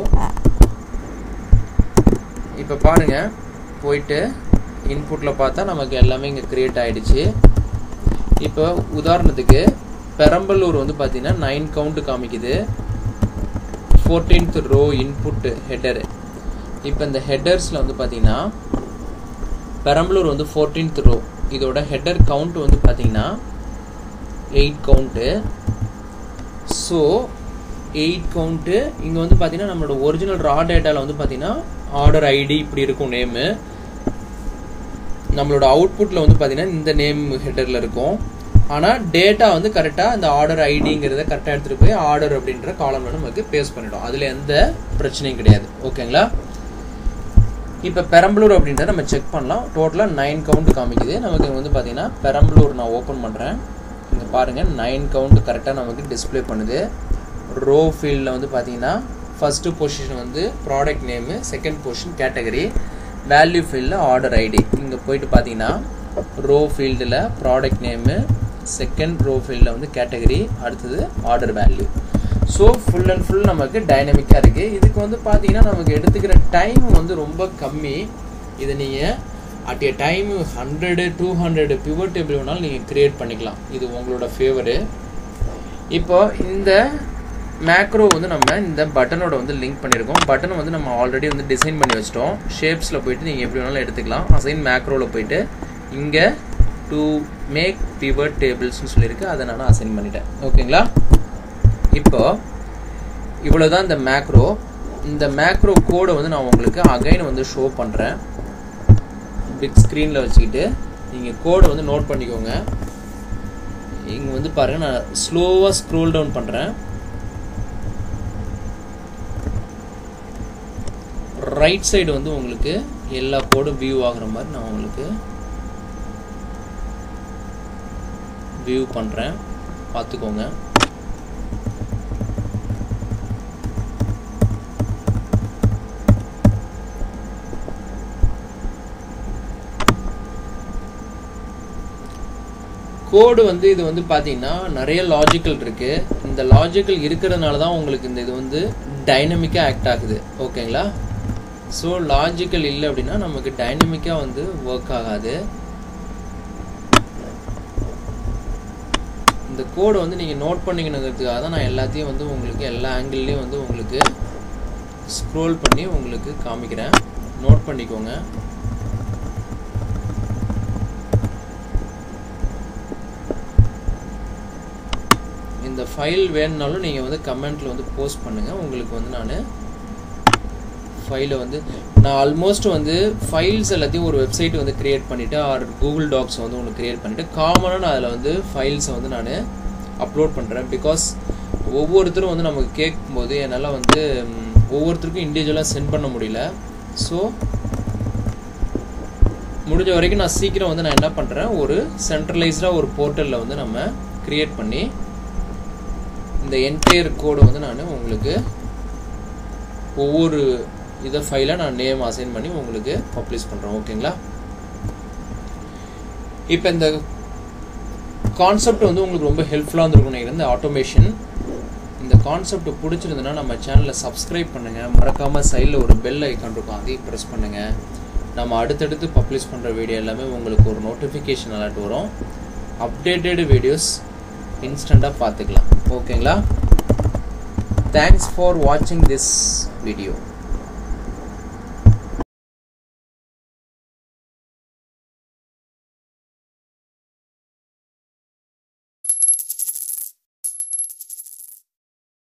Speaker 1: இப்போ பாருங்க போயிட்டு இன்புட்டில் பார்த்தா நமக்கு எல்லாமே இங்கே கிரியேட் ஆயிடுச்சு இப்போ உதாரணத்துக்கு பெரம்பலூர் வந்து பார்த்தீங்கன்னா நைன் கவுண்ட் காமிக்குது ஃபோர்டீன்த் ரோ இன்புட் ஹெட்டரு இப்போ இந்த ஹெட்டர்ஸில் வந்து பார்த்தீங்கன்னா பெரம்பலூர் வந்து ஃபோர்டீன்த் ரோ இதோட ஹெட்டர் கவுண்ட் வந்து பார்த்தீங்கன்னா eight count so eight count இங்கே வந்து பார்த்தீங்கன்னா நம்மளோட ஒரிஜினல் ரா டேட்டாவில் வந்து பார்த்தீங்கன்னா ஆர்டர் ஐடி இப்படி இருக்கும் நேமு நம்மளோட அவுட்புட்டில் வந்து பார்த்தீங்கன்னா இந்த நேம் ஹெட்டரில் இருக்கும் ஆனால் டேட்டா வந்து கரெக்டாக இந்த ஆர்டர் ஐடிங்கிறத கரெக்டாக எடுத்துகிட்டு போய் ஆர்டர் அப்படின்ற காலம்ல நமக்கு பேஸ் பண்ணிடும் அதில் எந்த பிரச்சனையும் கிடையாது ஓகேங்களா இப்போ பெரம்பலூர் அப்படின்றத நம்ம செக் பண்ணலாம் டோட்டலாக நைன் கவுண்ட் காமிக்குது நமக்கு இங்க வந்து பார்த்தீங்கன்னா பெரம்பலூர் நான் ஓப்பன் பண்ணுறேன் இங்கே பாருங்கள் நைன் கவுண்ட் கரெக்டாக நமக்கு டிஸ்ப்ளே பண்ணுது ரோ ஃபீல்டில் வந்து பார்த்தீங்கன்னா ஃபஸ்ட்டு பொசிஷன் வந்து product name second position category value ஃபீல்டில் ஆர்டர் ஐடி இங்கே போயிட்டு பார்த்தீங்கன்னா ரோ ஃபீல்டில் ப்ராடக்ட் நேமு செகண்ட் ரோ ஃபீல்டில் வந்து கேட்டகரி அடுத்தது order value so full and full நமக்கு டைனமிக்காக இருக்குது இதுக்கு வந்து பார்த்தீங்கன்னா நமக்கு எடுத்துக்கிற டைம் வந்து ரொம்ப கம்மி இதை நீங்கள் at a time hundred two hundred pivot table வேணாலும் நீங்கள் க்ரியேட் பண்ணிக்கலாம் இது உங்களோட ஃபேவரு இப்போ இந்த மேக்ரோ வந்து நம்ம இந்த பட்டனோட வந்து லிங்க் பண்ணியிருக்கோம் பட்டனை வந்து நம்ம ஆல்ரெடி வந்து டிசைன் பண்ணி வச்சிட்டோம் ஷேப்ஸில் போயிட்டு நீங்கள் எப்படி வேணாலும் எடுத்துக்கலாம் அசைன் மேக்ரோவில் போயிட்டு இங்கே டு மேக் பிவர் டேபிள்ஸ்னு சொல்லியிருக்கு அதை நான் அசைன் பண்ணிட்டேன் ஓகேங்களா இப்போ இவ்வளோதான் இந்த மேக்ரோ இந்த மேக்ரோ கோடை வந்து நான் உங்களுக்கு அகைன் வந்து ஷோ பண்ணுறேன் பிக் ஸ்க்ரீனில் வச்சுக்கிட்டு நீங்கள் கோடை வந்து நோட் பண்ணிக்கோங்க இங்கே வந்து பாருங்கள் நான் ஸ்லோவாக ஸ்க்ரோல் டவுன் பண்ணுறேன் ரைட் சைடு வந்து உங்களுக்கு எல்லா கோடும் வியூ ஆகுற மாதிரி நான் உங்களுக்கு வியூ பண்ணுறேன் பார்த்துக்கோங்க கோடு வந்து இது வந்து பார்த்தீங்கன்னா நிறைய லாஜிக்கல் இருக்கு இந்த லாஜிக்கல் இருக்கிறதுனால தான் உங்களுக்கு இந்த இது வந்து டைனமிக்காக ஆக்ட் ஆகுது ஓகேங்களா ஸோ லாஜிக்கல் இல்லை அப்படின்னா நமக்கு டைனமிக்காக வந்து ஒர்க் ஆகாது இந்த கோடை வந்து நீங்கள் நோட் பண்ணிக்கணுங்கிறதுக்காக தான் நான் எல்லாத்தையும் வந்து உங்களுக்கு எல்லா ஆங்கிள்லேயும் வந்து உங்களுக்கு ஸ்க்ரோல் பண்ணி உங்களுக்கு காமிக்கிறேன் நோட் பண்ணிக்கோங்க ஃபைல் வேணும்னாலும் நீங்கள் வந்து கமெண்ட்டில் வந்து போஸ்ட் பண்ணுங்கள் உங்களுக்கு வந்து நான் ஃபைலை வந்து நான் ஆல்மோஸ்ட் வந்து ஃபைல்ஸ் எல்லாத்தையும் ஒரு வெப்சைட் வந்து க்ரியேட் பண்ணிவிட்டு ஆர் கூகுள் டாக்ஸ் வந்து ஒன்று க்ரியேட் பண்ணிவிட்டு காமனாக நான் அதில் வந்து ஃபைல்ஸை வந்து நான் அப்லோட் பண்ணுறேன் பிகாஸ் ஒவ்வொருத்தரும் வந்து நமக்கு கேட்கும்போது என்னால் வந்து ம், ஒவ்வொருத்தருக்கும் இண்டிவிஜுவலாக சென்ட் பண்ண முடியல ஸோ முடிஞ்ச வரைக்கும் நான் சீக்கிரம் வந்து நான் என்ன பண்ணுறேன் ஒரு சென்ட்ரலைஸ்டாக ஒரு போர்ட்டலில் வந்து நம்ம க்ரியேட் பண்ணி இந்த என்டையர் கோடை வந்து நான் உங்களுக்கு ஒவ்வொரு இதை ஃபைலை நான் நேம் அசைன் பண்ணி உங்களுக்கு பப்ளிஷ் பண்ணுறேன் ஓகேங்களா இப்போ இந்த கான்செப்ட் வந்து உங்களுக்கு ரொம்ப ஹெல்ப்ஃபுல்லாக இருந்திருக்கும் நினைக்கிறேன் இந்த ஆட்டோமேஷன் இந்த கான்செப்ட் பிடிச்சிருந்ததுன்னா நம்ம சேனலை சப்ஸ்கிரைப் பண்ணுங்கள் மறக்காமல் சைடில் ஒரு பெல் ஐக்கான் இருக்கும் அதையும் ப்ரெஸ் பண்ணுங்கள் நம்ம அடுத்தடுத்து பப்ளிஷ் பண்ணுற வீடியோ எல்லாமே உங்களுக்கு ஒரு நோட்டிஃபிகேஷன் அலர்ட் வரும் அப்டேட்டட் வீடியோஸ் இன்ஸ்டண்ட்டாக பார்த்துக்கலாம் ஓகேங்களா தேங்க்ஸ் ஃபார் வாட்சிங் திஸ் வீடியோ